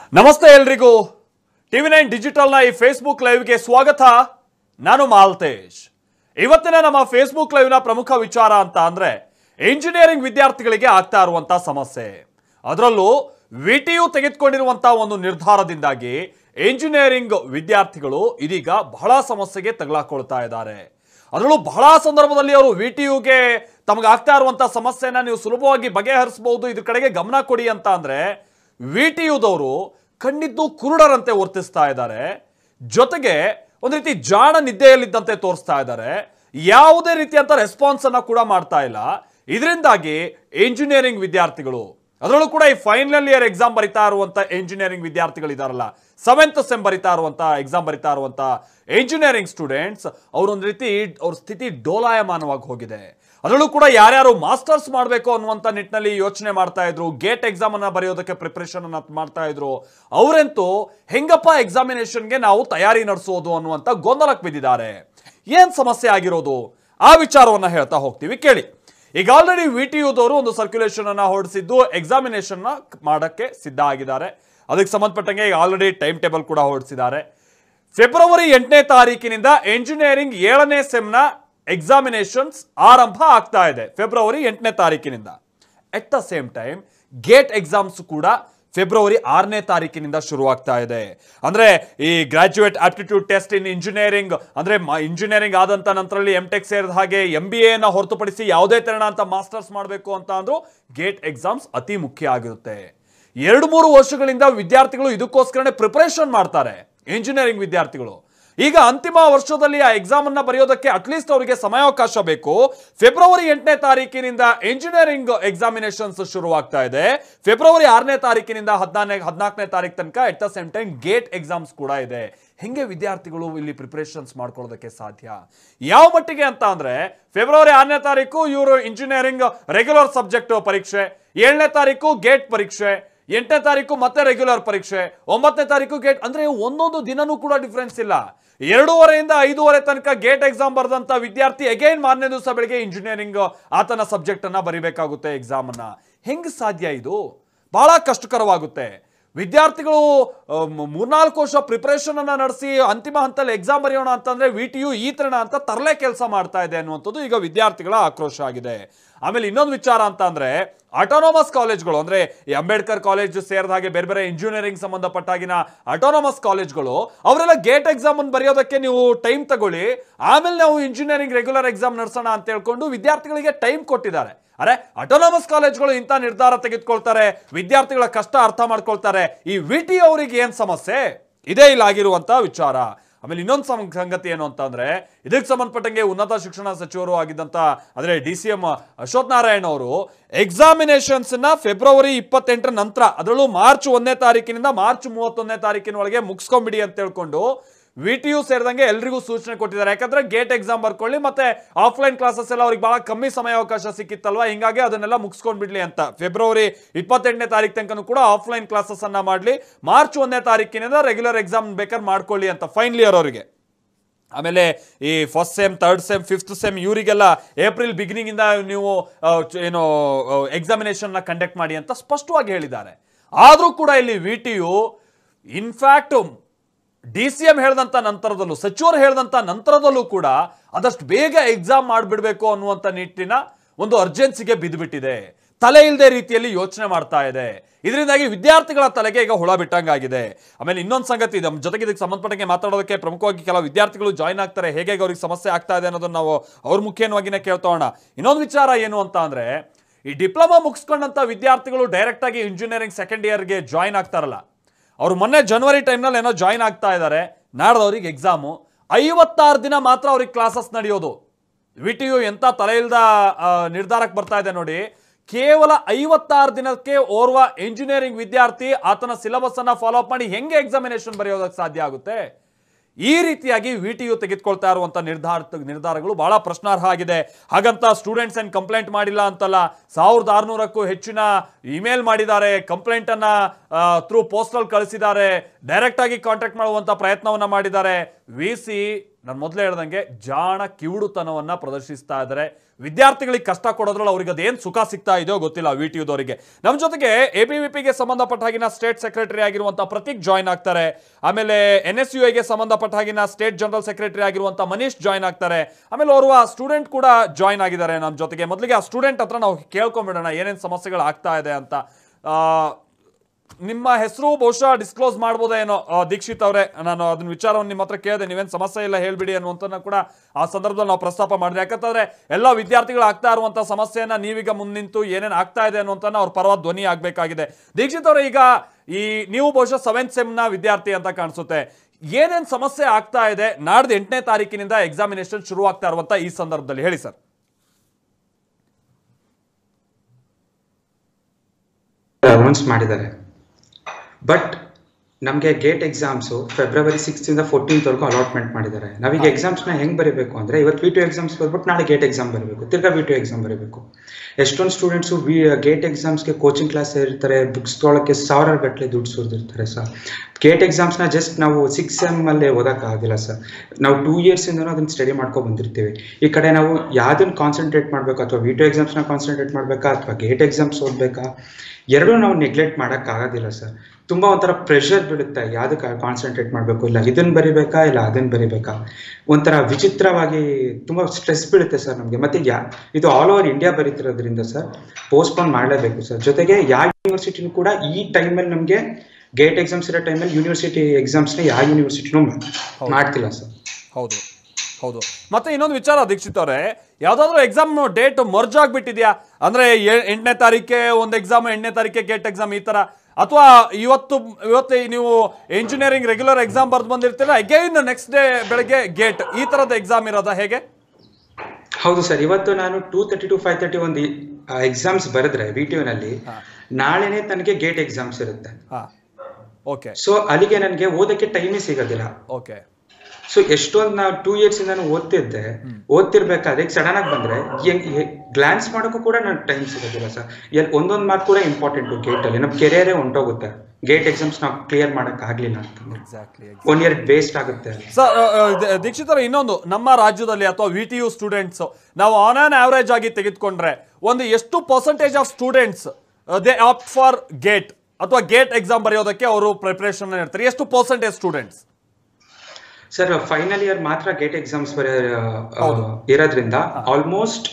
ನಮಸ್ತೆ ಎಲ್ರಿಗೂ TV nine ಡಿಜಿಟಲ್ನ ಈ ಫೇಸ್ಬುಕ್ ಲೈವ್ಗೆ ಸ್ವಾಗತ ನಾನು ಮಾಲ್ತೇಶ್ ಇವತ್ತಿನ ನಮ್ಮ ಫೇಸ್ಬುಕ್ ಲೈವ್ನ ಪ್ರಮುಖ ವಿಚಾರ ಅಂತ ಅಂದ್ರೆ ಇಂಜಿನಿಯರಿಂಗ್ ವಿದ್ಯಾರ್ಥಿಗಳಿಗೆ ಆಗ್ತಾ ಇರುವಂತ ಸಮಸ್ಯೆ ಅದರಲ್ಲೂ ವಿ ಟಿ ಯು ತೆಗೆದುಕೊಂಡಿರುವಂತ ಒಂದು ನಿರ್ಧಾರದಿಂದಾಗಿ ಇಂಜಿನಿಯರಿಂಗ್ ವಿದ್ಯಾರ್ಥಿಗಳು ಇದೀಗ ಬಹಳ ಸಮಸ್ಯೆಗೆ ತಗಲಾಕೊಳ್ತಾ ಇದ್ದಾರೆ ಅದರಲ್ಲೂ ಬಹಳ ಸಂದರ್ಭದಲ್ಲಿ ಅವರು ವಿ ಟಿ ಯುಗೆ ತಮಗೆ ಆಗ್ತಾ ಇರುವಂತ ಸಮಸ್ಯೆನ ನೀವು ಸುಲಭವಾಗಿ ಬಗೆಹರಿಸಬಹುದು ಇದ್ರ ಕಡೆಗೆ ಗಮನ ಕೊಡಿ ಅಂತ ಅಂದ್ರೆ ವಿ ಟಿ ಯುದವರು ಕಣ್ಣಿದ್ದು ಕುರುಡರಂತೆ ವರ್ತಿಸ್ತಾ ಇದ್ದಾರೆ ಜೊತೆಗೆ ಒಂದು ರೀತಿ ಜಾಣ ನಿದ್ದೆಯಲ್ಲಿದ್ದಂತೆ ತೋರಿಸ್ತಾ ಇದ್ದಾರೆ ಯಾವುದೇ ರೀತಿಯಂತ ರೆಸ್ಪಾನ್ಸ್ ಅನ್ನ ಕೂಡ ಮಾಡ್ತಾ ಇಲ್ಲ ಇದರಿಂದಾಗಿ ಇಂಜಿನಿಯರಿಂಗ್ ವಿದ್ಯಾರ್ಥಿಗಳು ಅದರಲ್ಲೂ ಕೂಡ ಈ ಫೈನಲ್ ಇಯರ್ ಎಕ್ಸಾಮ್ ಬರಿತಾ ಇರುವಂತ ಇಂಜಿನಿಯರಿಂಗ್ ವಿದ್ಯಾರ್ಥಿಗಳಿದಾರಲ್ಲ ಸೆವೆಂತ್ ಸೆಮ್ ಬರಿತಾ ಇರುವಂತ ಎಕ್ಸಾಮ್ ಬರಿತಾ ಇರುವಂತ ಇಂಜಿನಿಯರಿಂಗ್ ಸ್ಟೂಡೆಂಟ್ಸ್ ಅವ್ರೊಂದು ರೀತಿ ಅವ್ರ ಸ್ಥಿತಿ ಡೋಲಾಯಮಾನವಾಗಿ ಹೋಗಿದೆ ಅದರಲ್ಲೂ ಕೂಡ ಯಾರ್ಯಾರು ಮಾಸ್ಟರ್ಸ್ ಮಾಡಬೇಕು ಅನ್ನುವಂಥ ನಿಟ್ಟಿನಲ್ಲಿ ಯೋಚನೆ ಮಾಡ್ತಾ ಇದ್ರು ಗೇಟ್ ಎಕ್ಸಾಮ್ ಅನ್ನ ಬರೆಯೋದಕ್ಕೆ ಪ್ರಿಪರೇಷನ್ ಅನ್ನ ಮಾಡ್ತಾ ಇದ್ರು ಅವರಂತೂ ಹೆಂಗಪ್ಪ ಎಕ್ಸಾಮಿನೇಷನ್ಗೆ ನಾವು ತಯಾರಿ ನಡೆಸೋದು ಅನ್ನುವಂಥ ಗೊಂದಲಕ್ಕೆ ಬಿದ್ದಿದ್ದಾರೆ ಏನ್ ಸಮಸ್ಯೆ ಆಗಿರೋದು ಆ ವಿಚಾರವನ್ನ ಹೇಳ್ತಾ ಹೋಗ್ತೀವಿ ಕೇಳಿ ಈಗ ಆಲ್ರೆಡಿ ವಿ ಟಿ ಯುದವರು ಒಂದು ಸರ್ಕ್ಯುಲೇಷನ್ ಅನ್ನ ಹೊರಡಿಸಿದ್ದು ಎಕ್ಸಾಮಿನೇಷನ್ ಮಾಡಕ್ಕೆ ಸಿದ್ಧ ಆಗಿದ್ದಾರೆ ಅದಕ್ಕೆ ಸಂಬಂಧಪಟ್ಟಂಗೆ ಈಗ ಆಲ್ರೆಡಿ ಟೈಮ್ ಟೇಬಲ್ ಕೂಡ ಹೊರಡಿಸಿದ್ದಾರೆ ಫೆಬ್ರವರಿ ಎಂಟನೇ ತಾರೀಕಿನಿಂದ ಎಂಜಿನಿಯರಿಂಗ್ ಏಳನೇ ಸೆಮ್ನ ಎಕ್ಸಾಮಿನೇಷನ್ಸ್ ಆರಂಭ ಆಗ್ತಾ ಇದೆ ಫೆಬ್ರವರಿ ಎಂಟನೇ ತಾರೀಕಿನಿಂದ at the same time GATE exams ಕೂಡ ಫೆಬ್ರವರಿ ಆರನೇ ತಾರೀಕಿನಿಂದ ಶುರುವಾಗ್ತಾ ಇದೆ ಅಂದ್ರೆ ಈ graduate aptitude test in engineering ಅಂದ್ರೆ ಇಂಜಿನಿಯರಿಂಗ್ ಆದಂತ ನಂತರದಲ್ಲಿ ಎಂ ಟೆಕ್ ಸೇರಿದ ಹಾಗೆ ಎಂ ಬಿ ಎನ ಹೊರತುಪಡಿಸಿ ಯಾವುದೇ ತೆರಣ ಅಂತ ಮಾಸ್ಟರ್ಸ್ ಮಾಡಬೇಕು ಅಂತ ಅಂದ್ರೂ ಗೇಟ್ ಎಕ್ಸಾಮ್ಸ್ ಅತಿ ಮುಖ್ಯ ಆಗಿರುತ್ತೆ ಎರಡು ಮೂರು ವರ್ಷಗಳಿಂದ ವಿದ್ಯಾರ್ಥಿಗಳು ಇದಕ್ಕೋಸ್ಕರನೇ ಪ್ರಿಪರೇಷನ್ ಮಾಡ್ತಾರೆ ಇಂಜಿನಿಯರಿಂಗ್ ವಿದ್ಯಾರ್ಥಿಗಳು ಈಗ ಅಂತಿಮ ವರ್ಷದಲ್ಲಿ ಆ ಎಕ್ಸಾಮ್ ಅನ್ನ ಬರೆಯೋದಕ್ಕೆ ಅಟ್ಲೀಸ್ಟ್ ಅವರಿಗೆ ಸಮಯಾವಕಾಶ ಬೇಕು ಫೆಬ್ರವರಿ ಎಂಟನೇ ತಾರೀಕಿನಿಂದ ಇಂಜಿನಿಯರಿಂಗ್ ಎಕ್ಸಾಮಿನೇಷನ್ಸ್ ಶುರುವಾಗ್ತಾ ಇದೆ ಫೆಬ್ರವರಿ ಆರನೇ ತಾರೀಕಿನಿಂದ ಹದಿನಾರನೇ ಹದಿನಾಲ್ಕನೇ ತಾರೀಕು ತನಕ at the same time GATE exams ಕೂಡ ಇದೆ ಹೆಂಗೆ ವಿದ್ಯಾರ್ಥಿಗಳು ಇಲ್ಲಿ ಪ್ರಿಪರೇಷನ್ಸ್ ಮಾಡ್ಕೊಳ್ಳೋದಕ್ಕೆ ಸಾಧ್ಯ ಯಾವ ಮಟ್ಟಿಗೆ ಅಂತ ಅಂದ್ರೆ ಫೆಬ್ರವರಿ ಆರನೇ ತಾರೀಕು ಇವರು ಇಂಜಿನಿಯರಿಂಗ್ ರೆಗ್ಯುಲರ್ ಸಬ್ಜೆಕ್ಟ್ ಪರೀಕ್ಷೆ ಏಳನೇ ತಾರೀಕು ಗೇಟ್ ಪರೀಕ್ಷೆ ಎಂಟನೇ ತಾರೀಕು ಮತ್ತೆ ರೆಗ್ಯುಲರ್ ಪರೀಕ್ಷೆ ಒಂಬತ್ತನೇ ತಾರೀಕು ಗೇಟ್ ಅಂದ್ರೆ ಒಂದೊಂದು ದಿನನೂ ಕೂಡ ಡಿಫ್ರೆನ್ಸ್ ಇಲ್ಲ ಎರಡೂವರೆಯಿಂದ ಐದೂವರೆ ತನಕ ಗೇಟ್ ಎಕ್ಸಾಮ್ ಬರೆದಂತ ವಿದ್ಯಾರ್ಥಿ ಅಗೈನ್ ಮಾರನೇ ದಿವಸ ಬೆಳಿಗ್ಗೆ ಇಂಜಿನಿಯರಿಂಗ್ ಆತನ ಸಬ್ಜೆಕ್ಟ್ ಅನ್ನ ಬರಿಬೇಕಾಗುತ್ತೆ ಎಕ್ಸಾಮ್ ಅನ್ನ ಹೆಂಗ್ ಸಾಧ್ಯ ಇದು ಬಹಳ ಕಷ್ಟಕರವಾಗುತ್ತೆ ವಿದ್ಯಾರ್ಥಿಗಳು ಆ, ಮ್- ಮೂರ್ನಾಲ್ಕು ವರ್ಷ ಪ್ರಿಪರೇಷನ್ ಅನ್ನ ನಡೆಸಿ ಅಂತಿಮ ಹಂತದಲ್ಲಿ ಎಕ್ಸಾಮ್ ಬರೆಯೋಣ ಅಂತಂದ್ರೆ ವಿ ಟಿ ಯು ಈ ತರಣ ಅಂತ ತರಲೆ ಕೆಲಸ ಮಾಡ್ತಾ ಇದೆ ಅನ್ನುವಂಥದ್ದು ಈಗ ವಿದ್ಯಾರ್ಥಿಗಳ ಆಕ್ರೋಶ ಆಗಿದೆ ಆಮೇಲೆ ಇನ್ನೊಂದು ವಿಚಾರ ಅಂತ ಅಂದ್ರೆ ಆಟೋನಮಸ್ ಕಾಲೇಜ್ಗಳು ಅಂದ್ರೆ ಈ ಅಂಬೇಡ್ಕರ್ ಕಾಲೇಜ್ ಸೇರಿದ ಹಾಗೆ ಬೇರೆ ಬೇರೆ ಇಂಜಿನಿಯರಿಂಗ್ ಸಂಬಂಧಪಟ್ಟಾಗಿನ ಆಟೋನಮಸ್ ಕಾಲೇಜ್ಗಳು ಅವರೆಲ್ಲ ಗೇಟ್ ಎಕ್ಸಾಮ್ ಅನ್ನು ಬರೆಯೋದಕ್ಕೆ ನೀವು ಟೈಮ್ ತಗೊಳ್ಳಿ ಆಮೇಲೆ ನಾವು ಇಂಜಿನಿಯರಿಂಗ್ ರೆಗ್ಯುಲರ್ ಎಕ್ಸಾಮ್ ನಡೆಸೋಣ ಅಂತ ಹೇಳ್ಕೊಂಡು ವಿದ್ಯಾರ್ಥಿಗಳಿಗೆ ಟೈಮ್ ಕೊಟ್ಟಿದ್ದಾರೆ ಅರೆ ಅಟೋನಮಸ್ ಕಾಲೇಜ್ಗಳು ಇಂಥ ನಿರ್ಧಾರ ತೆಗೆದುಕೊಳ್ತಾರೆ ವಿದ್ಯಾರ್ಥಿಗಳ ಕಷ್ಟ ಅರ್ಥ ಮಾಡ್ಕೊಳ್ತಾರೆ ಈ ವಿ ಟಿ ಅವರಿಗೆ ಏನ್ ಸಮಸ್ಯೆ ಇದೇ ಇಲ್ಲ ಆಗಿರುವಂತ ವಿಚಾರ ಆಮೇಲೆ ಇನ್ನೊಂದು ಸಂ- ಸಂಗತಿ ಏನು ಅಂತ ಅಂದ್ರೆ ಇದಕ್ಕೆ ಸಂಬಂಧಪಟ್ಟಂಗೆ ಉನ್ನತ ಶಿಕ್ಷಣ ಸಚಿವರು ಆಗಿದ್ದಂತ ಅಂದ್ರೆ D C M Ashwath Narayan ಅವರು ಎಕ್ಸಾಮಿನೇಷನ್ಸ್ ನ ಫೆಬ್ರವರಿ ಇಪ್ಪತ್ತೆಂಟರ ನಂತರ ಅದರಲ್ಲೂ ಮಾರ್ಚ್ ಒಂದನೇ ತಾರೀಕಿನಿಂದ ಮಾರ್ಚ್ ಮೂವತ್ತೊಂದನೇ ತಾರೀಕಿನ ಒಳಗೆ ಮುಗಿಸ್ಕೊಂಬಿಡಿ ಅಂತ ಹೇಳ್ಕೊಂಡು ವಿ ಟಿ ಯು ಸೇರಿದಂಗೆ ಎಲ್ರಿಗೂ ಸೂಚನೆ ಕೊಟ್ಟಿದ್ದಾರೆ ಯಾಕಂದ್ರೆ ಗೇಟ್ ಎಕ್ಸಾಮ್ ಬರ್ಕೊಳ್ಳಿ ಮತ್ತೆ ಆಫ್ಲೈನ್ ಕ್ಲಾಸಸ್ ಎಲ್ಲ ಅವ್ರಿಗೆ ಬಹಳ ಕಮ್ಮಿ ಸಮಯಾವಕಾಶ ಸಿಕ್ಕಿತ್ತಲ್ವಾ ಹಿಂಗಾಗಿ ಅದನ್ನೆಲ್ಲ ಮುಗಿಸ್ಕೊಂಡ್ ಬಿಡ್ಲಿ ಅಂತ ಫೆಬ್ರವರಿ ಇಪ್ಪತ್ತೆಂಟನೇ ತಾರೀಕು ತನಕ ಕೂಡ ಆಫ್ಲೈನ್ ಕ್ಲಾಸಸ್ ಅನ್ನ ಮಾಡಲಿ ಮಾರ್ಚ್ ಒಂದನೇ ತಾರೀಕಿನಿಂದ ರೆಗ್ಯುಲರ್ ಎಕ್ಸಾಮ್ ಬೇಕಾದ್ರೆ ಮಾಡ್ಕೊಳ್ಳಿ ಅಂತ ಫೈನಲ್ ಇಯರ್ ಅವರಿಗೆ ಆಮೇಲೆ ಈ first sem third sem fifth sem ಇವರಿಗೆಲ್ಲ ಏಪ್ರಿಲ್ ಬಿಗಿನಿಂಗ್ ಇಂದ ನೀವು ಆ, ಚ- ಏನು ಎಕ್ಸಾಮಿನೇಷನ್ ನ ಕಂಡಕ್ಟ್ ಮಾಡಿ ಅಂತ ಸ್ಪಷ್ಟವಾಗಿ ಹೇಳಿದ್ದಾರೆ ಆದ್ರೂ ಕೂಡ ಇಲ್ಲಿ V T U in fact D C M ಹೇಳಿದಂತ ನಂತರದಲ್ಲೂ ಸಚಿವರು ಹೇಳಿದಂತ ನಂತರದಲ್ಲೂ ಕೂಡ ಅದಷ್ಟು ಬೇಗ ಎಕ್ಸಾಮ್ ಮಾಡಿಬಿಡ್ಬೇಕು ಅನ್ನುವಂಥ ನಿಟ್ಟಿನ ಒಂದು ಅರ್ಜೆನ್ಸಿಗೆ ಬಿದ್ದುಬಿಟ್ಟಿದೆ ತಲೆ ಇಲ್ಲದೆ ರೀತಿಯಲ್ಲಿ ಯೋಚನೆ ಮಾಡ್ತಾ ಇದೆ ಇದರಿಂದಾಗಿ ವಿದ್ಯಾರ್ಥಿಗಳ ತಲೆಗೆ ಈಗ ಹುಳ ಬಿಟ್ಟಂಗಾಗಿದೆ ಆಮೇಲೆ ಇನ್ನೊಂದು ಸಂಗತಿ ಇದೆ ನಮ್ಮ ಜೊತೆಗೆ ಇದಕ್ಕೆ ಸಂಬಂಧಪಟ್ಟಂಗೆ ಮಾತಾಡೋದಕ್ಕೆ ಪ್ರಮುಖವಾಗಿ ಕೆಲವು ವಿದ್ಯಾರ್ಥಿಗಳು ಜಾಯ್ನ್ ಆಗ್ತಾರೆ ಹೇಗೆ ಹೇಗೆ ಅವ್ರಿಗೆ ಸಮಸ್ಯೆ ಆಗ್ತಾ ಇದೆ ಅನ್ನೋದನ್ನ ನಾವು ಅವ್ರ ಮುಖ್ಯವಾಗಿನೇ ಕೇಳ್ತೋಣ ಇನ್ನೊಂದು ವಿಚಾರ ಏನು ಅಂತ ಅಂದ್ರೆ ಈ ಡಿಪ್ಲೊಮಾ ಮುಗಿಸ್ಕೊಂಡಂತ ವಿದ್ಯಾರ್ಥಿಗಳು ಡೈರೆಕ್ಟ್ ಆಗಿ ಇಂಜಿನಿಯರಿಂಗ್ ಸೆಕೆಂಡ್ ಇಯರ್ಗೆ ಜಾಯ್ನ್ ಆಗ್ತಾರಲ್ಲ ಅವ್ರು ಮೊನ್ನೆ ಜನವರಿ ಟೈಮ್ನಲ್ಲಿ ಏನೋ ಜಾಯ್ನ್ ಆಗ್ತಾ ಇದ್ದಾರೆ ನಾಡ್ದವ್ರಿಗೆ ಎಕ್ಸಾಮು ಐವತ್ತಾರು ದಿನ ಮಾತ್ರ ಅವ್ರಿಗೆ ಕ್ಲಾಸಸ್ ನಡೆಯೋದು ವಿ ಟಿ ಯು ಎಂಥ ತಲೆ ಇಲ್ದ ಆ, ನಿರ್ಧಾರಕ್ಕೆ ಬರ್ತಾ ಇದೆ ನೋಡಿ ಕೇವಲ ಐವತ್ತಾರು ದಿನಕ್ಕೆ ಓರ್ವ ಇಂಜಿನಿಯರಿಂಗ್ ವಿದ್ಯಾರ್ಥಿ ಆತನ ಸಿಲೆಬಸ್ ಅನ್ನ ಫಾಲೋ ಅಪ್ ಮಾಡಿ ಹೆಂಗೆ ಎಕ್ಸಾಮಿನೇಷನ್ ಬರೆಯೋದಕ್ಕೆ ಸಾಧ್ಯ ಆಗುತ್ತೆ ಈ ರೀತಿಯಾಗಿ ವಿ ಟಿ ಯು ತೆಗೆದುಕೊಳ್ತಾ ಇರುವಂತ ನಿರ್ಧಾರ ನಿರ್ಧಾರಗಳು ಬಹಳ ಪ್ರಶ್ನಾರ್ಹ ಆಗಿದೆ ಹಾಗಂತ ಸ್ಟೂಡೆಂಟ್ಸ್ ಏನ್ ಕಂಪ್ಲೇಂಟ್ ಮಾಡಿಲ್ಲ ಅಂತಲ್ಲ ಸಾವಿರದ ಆರ್ನೂರಕ್ಕೂ ಹೆಚ್ಚಿನ ಇಮೇಲ್ ಮಾಡಿದ್ದಾರೆ ಕಂಪ್ಲೇಂಟ್ ಅನ್ನ ಥ್ರೂ ಪೋಸ್ಟಲ್ ಕಳಿಸಿದ್ದಾರೆ ಡೈರೆಕ್ಟ್ ಆಗಿ ಕಾಂಟ್ಯಾಕ್ಟ್ ಮಾಡುವಂತ ಪ್ರಯತ್ನವನ್ನ ಮಾಡಿದ್ದಾರೆ ವಿ ಸಿ ನಾನು ಮೊದಲೇ ಹೇಳ್ದಂಗೆ ಜಾಣ ಕಿವುಡುತನವನ್ನ ಪ್ರದರ್ಶಿಸ್ತಾ ಇದ್ದಾರೆ ವಿದ್ಯಾರ್ಥಿಗಳಿಗೆ ಕಷ್ಟ ಕೊಡೋದ್ರಲ್ಲಿ ಅವ್ರಿಗೆ ಅದೇನು ಸುಖ ಸಿಗ್ತಾ ಇದೆಯೋ ಗೊತ್ತಿಲ್ಲ ವಿ ಟಿ ಯುದವರಿಗೆ ನಮ್ಮ ಜೊತೆಗೆ ಎ ಬಿ ವಿ ಪಿಗೆ ಸಂಬಂಧಪಟ್ಟ ಹಾಗಿನ ಸ್ಟೇಟ್ ಸೆಕ್ರೆಟರಿ ಆಗಿರುವಂಥ ಪ್ರತೀಕ್ ಜಾಯ್ನ್ ಆಗ್ತಾರೆ ಆಮೇಲೆ ಎನ್ ಎಸ್ ಯು ಐಗೆ ಸಂಬಂಧಪಟ್ಟ ಹಾಗಿನ ಸ್ಟೇಟ್ ಜನರಲ್ ಸೆಕ್ರೆಟರಿ ಆಗಿರುವಂಥ ಮನೀಶ್ ಜಾಯ್ನ್ ಆಗ್ತಾರೆ ಆಮೇಲೆ ಓರ್ವ ಸ್ಟೂಡೆಂಟ್ ಕೂಡ ಜಾಯ್ನ್ ಆಗಿದ್ದಾರೆ ನಮ್ಮ ಜೊತೆಗೆ ಮೊದಲಿಗೆ ಆ ಸ್ಟೂಡೆಂಟ್ ಹತ್ರ ನಾವು ಕೇಳ್ಕೊಂಬಿಡೋಣ ಏನೇನು ಸಮಸ್ಯೆಗಳು ಆಗ್ತಾ ಇದೆ ಅಂತ ಆ, ನಿಮ್ಮ ಹೆಸರು ಬಹುಶಃ ಡಿಸ್ಕ್ಲೋಸ್ ಮಾಡ್ಬೋದೇನೋ ಆ, ದೀಕ್ಷಿತ್ ಅವರೇ ನಾನು ಅದನ್ನ ವಿಚಾರವನ್ನು ನಿಮ್ಮ ಹತ್ರ ಕೇಳಿದೆ ನೀವೇನು ಸಮಸ್ಯೆ ಇಲ್ಲ ಹೇಳ್ಬಿಡಿ ಅನ್ನುವಂಥನ್ನ ಕೂಡ ಆ ಸಂದರ್ಭದಲ್ಲಿ ನಾವು ಪ್ರಸ್ತಾಪ ಮಾಡಿದೆ ಯಾಕಂತಂದ್ರೆ ಎಲ್ಲ ವಿದ್ಯಾರ್ಥಿಗಳು ಆಗ್ತಾ ಇರುವಂಥ ಸಮಸ್ಯೆಯನ್ನ ನೀವೀಗ ಮುನ್ನಿಂತು ಏನೇನು ಆಗ್ತಾ ಇದೆ ಅನ್ನುವಂಥನ್ನ ಅವ್ರ ಪರವಾದ ಧ್ವನಿ ಆಗಬೇಕಾಗಿದೆ ದೀಕ್ಷಿತ್ ಅವರೇ ಈಗ ಈ ನೀವು ಬಹುಶಃ ಸೆವೆಂತ್ ಸೆಮ್ನ ವಿದ್ಯಾರ್ಥಿ ಅಂತ ಕಾಣಿಸುತ್ತೆ ಏನೇನು ಸಮಸ್ಯೆ ಆಗ್ತಾ ಇದೆ ನಾಡ್ದು ಎಂಟನೇ ತಾರೀಕಿನಿಂದ ಎಕ್ಸಾಮಿನೇಷನ್ ಶುರು ಆಗ್ತಾ ಇರುವಂಥ ಈ ಸಂದರ್ಭದಲ್ಲಿ ಹೇಳಿ ಸರ್ ಅನೌನ್ಸ್ ಮಾಡಿದ್ದಾರೆ ಬಟ್ ನಮಗೆ ಗೇಟ್ ಎಕ್ಸಾಮ್ಸು ಫೆಬ್ರವರಿ ಸಿಕ್ಸ್ತಿಂದ ಫೋರ್ಟೀನ್ತ್ವರೆಗೂ ಅಲಾಟ್ಮೆಂಟ್ ಮಾಡಿದ್ದಾರೆ ನಾವೀಗ ಎಕ್ಸಾಮ್ಸ್ನ ಹೆಂಗೆ ಬರೀಬೇಕು ಅಂದರೆ ಇವತ್ತು ವಿ ಟು ಎಕ್ಸಾಮ್ಸ್ ಬರ್ಬಿಟ್ಟು ನಾಳೆ ಗೇಟ್ ಎಕ್ಸಾಮ್ ಬರೀಬೇಕು ತಿರ್ಗಾ ವಿ ಟು ಎಕ್ಸಾಮ್ ಬರೀಬೇಕು ಎಷ್ಟೊಂದು ಸ್ಟೂಡೆಂಟ್ಸು ವಿ ಗೇಟ್ ಎಕ್ಸಾಮ್ಸ್ಗೆ ಕೋಚಿಂಗ್ ಕ್ಲಾಸ್ ಇರ್ತಾರೆ ಬುಕ್ಸ್ ತೊಗೊಳಕ್ಕೆ ಸಾವಿರ ಗಟ್ಟಲೆ ದುಡ್ಡು ಸುರಿದಿರ್ತಾರೆ ಸರ್ ಗೇಟ್ ಎಕ್ಸಾಮ್ಸ್ನ ಜಸ್ಟ್ ನಾವು ಸಿಕ್ಸ್ ಎಮ್ಮಲ್ಲೇ ಓದೋಕ್ಕಾಗಿಲ್ಲ ಸರ್ ನಾವು ಟೂ ಇಯರ್ಸಿಂದನೂ ಅದನ್ನು ಸ್ಟಡಿ ಮಾಡ್ಕೊಂಡು ಬಂದಿರ್ತೀವಿ ಈ ಕಡೆ ನಾವು ಯಾವ್ದನ್ನ ಕಾನ್ಸಂಟ್ರೇಟ್ ಮಾಡಬೇಕು ಅಥವಾ ವಿ ಟು ಎಕ್ಸಾಮ್ಸ್ನ ಕಾನ್ಸಂಟ್ರೇಟ್ ಮಾಡಬೇಕಾ ಅಥವಾ ಗೇಟ್ ಎಕ್ಸಾಮ್ಸ್ ಓದಬೇಕಾ ಎರಡೂ ನಾವು ನೆಗ್ಲೆಕ್ಟ್ ಮಾಡೋಕ್ಕಾಗೋದಿಲ್ಲ ಸರ್ ತುಂಬ ಒಂಥರ ಪ್ರೆಷರ್ ಬೀಳುತ್ತೆ ಯಾವುದಕ್ಕೆ ಕಾನ್ಸಂಟ್ರೇಟ್ ಮಾಡಬೇಕು ಇಲ್ಲ ಇದನ್ನು ಬರಿಬೇಕಾ ಇಲ್ಲ ಅದನ್ನು ಬರಿಬೇಕಾ ಒಂಥರ ವಿಚಿತ್ರವಾಗಿ ತುಂಬ ಸ್ಟ್ರೆಸ್ ಬೀಳುತ್ತೆ ಸರ್ ನಮಗೆ ಮತ್ತೆ ಯಾ ಇದು ಆಲ್ ಓವರ್ ಇಂಡಿಯಾ ಬರೀತಿರೋದ್ರಿಂದ ಸರ್ ಪೋಸ್ಟ್ಪೋನ್ ಮಾಡಲೇಬೇಕು ಸರ್ ಜೊತೆಗೆ ಯಾವ ಯೂನಿವರ್ಸಿಟಿನೂ ಕೂಡ ಈ ಟೈಮಲ್ಲಿ ನಮಗೆ ಗೇಟ್ ಎಕ್ಸಾಮ್ಸ್ ಇರೋ ಟೈಮಲ್ಲಿ ಯೂನಿವರ್ಸಿಟಿ ಎಕ್ಸಾಮ್ಸ್ನ ಯಾವ ಯೂನಿವರ್ಸಿಟಿನೂ ಮಾಡ್ತಿಲ್ಲ ಸರ್ ಹೌದು ಹೌದು ಮತ್ತೆ ಇನ್ನೊಂದು ವಿಚಾರ ದೀಕ್ಷಿತ್ ಅವರೇ ಯಾವ್ದಾದ್ರು ಎಕ್ಸಾಮ್ ಡೇಟ್ ಮರ್ಜ್ ಆಗ್ಬಿಟ್ಟಿದ್ಯಾ ಅಂದ್ರೆ ಎ- ಎಂಟನೇ ತಾರೀಕೆ ಒಂದು ಎಕ್ಸಾಮ್ ಎಂಟನೇ ತಾರೀಕೆ ಗೇಟ್ ಎಕ್ಸಾಮ್ ಈ ತರ ಅಥವಾ ಇವತ್ತು ಇವತ್ತು ನೀವು ಇಂಜಿನಿಯರಿಂಗ್ ರೆಗ್ಯುಲರ್ ಎಕ್ಸಾಮ್ ಬರ್ದು ಬಂದಿರ್ತೀರ ಅಗೈನ್ ನೆಕ್ಸ್ಟ್ ಡೇ ಬೆಳಗ್ಗೆ ಗೇಟ್ ಈ ತರದ ಎಕ್ಸಾಮ್ ಇರೋದಾ ಹೇಗೆ ಹೌದು ಸರ್ ಇವತ್ತು ನಾನು two thirty to five thirty ಒಂದು ಎಕ್ಸಾಮ್ಸ್ ಬರೆದ್ರೆ ವಿ ಟಿ ನಲ್ಲಿ ನಾಳೆನೇ ತನಗೆ ಗೇಟ್ ಎಕ್ಸಾಮ್ಸ್ ಇರುತ್ತೆ ಹಾ ಓಕೆ ಸೊ ಅಲ್ಲಿಗೆ ನನಗೆ ಓದಕ್ಕೆ ಟೈಮೇ ಸಿಗೋದಿಲ್ಲ ಓಕೆ ಸೊ ಎಷ್ಟೊಂದು ನಾವು ಟೂ ಇಯರ್ಸ್ ಇಂದ ಓದ್ತಿದ್ದೆ ಓದ್ತಿರ್ಬೇಕಾದ್ರೆ ಈಗ ಸಡನ್ ಆಗಿ ಬಂದ್ರೆ ಗ್ಲಾನ್ಸ್ ಮಾಡೋಕ್ಕೂ ಕೂಡ ನನಗೆ ಟೈಮ್ ಸಿಗೋದಿಲ್ಲ ಸರ್ ಎಲ್ಲಿ ಒಂದೊಂದು ಮಾರ್ಕ್ ಕೂಡ ಇಂಪಾರ್ಟೆಂಟ್ ಗೇಟ್ ಅಲ್ಲಿ ನಮ್ಮ ಕೆರಿಯರೇ ಹೊಂಟೋಗುತ್ತೆ ಗೇಟ್ ಎಕ್ಸಾಮ್ಸ್ ನಾವು ಕ್ಲಿಯರ್ ಮಾಡಕ್ ಆಗ್ಲಿಲ್ಲ ಅಂತಂದ್ರೆ ಎಕ್ಸಾಕ್ಟ್ಲಿ ಒನ್ ಇಯರ್ ವೇಸ್ಟ್ ಆಗುತ್ತೆ ಸರ್ ದೀಕ್ಷಿತರ ಇನ್ನೊಂದು ನಮ್ಮ ರಾಜ್ಯದಲ್ಲಿ ಅಥವಾ ವಿ ಟಿ ಯು ಸ್ಟೂಡೆಂಟ್ಸ್ ನಾವು ಆನ್ ಆನ್ ಆವರೇಜ್ ಆಗಿ ತೆಗೆದುಕೊಂಡ್ರೆ ಒಂದು ಎಷ್ಟು percentage of students they opt for GATE ಅಥವಾ ಗೇಟ್ ಎಕ್ಸಾಮ್ ಬರೆಯೋದಕ್ಕೆ ಅವರು ಪ್ರಿಪರೇಷನ್ ಇರ್ತಾರೆ ಎಷ್ಟು percentage students sir final year ಮಾತ್ರ ಗೇಟ್ ಎಕ್ಸಾಮ್ಸ್ ಇರೋದ್ರಿಂದ almost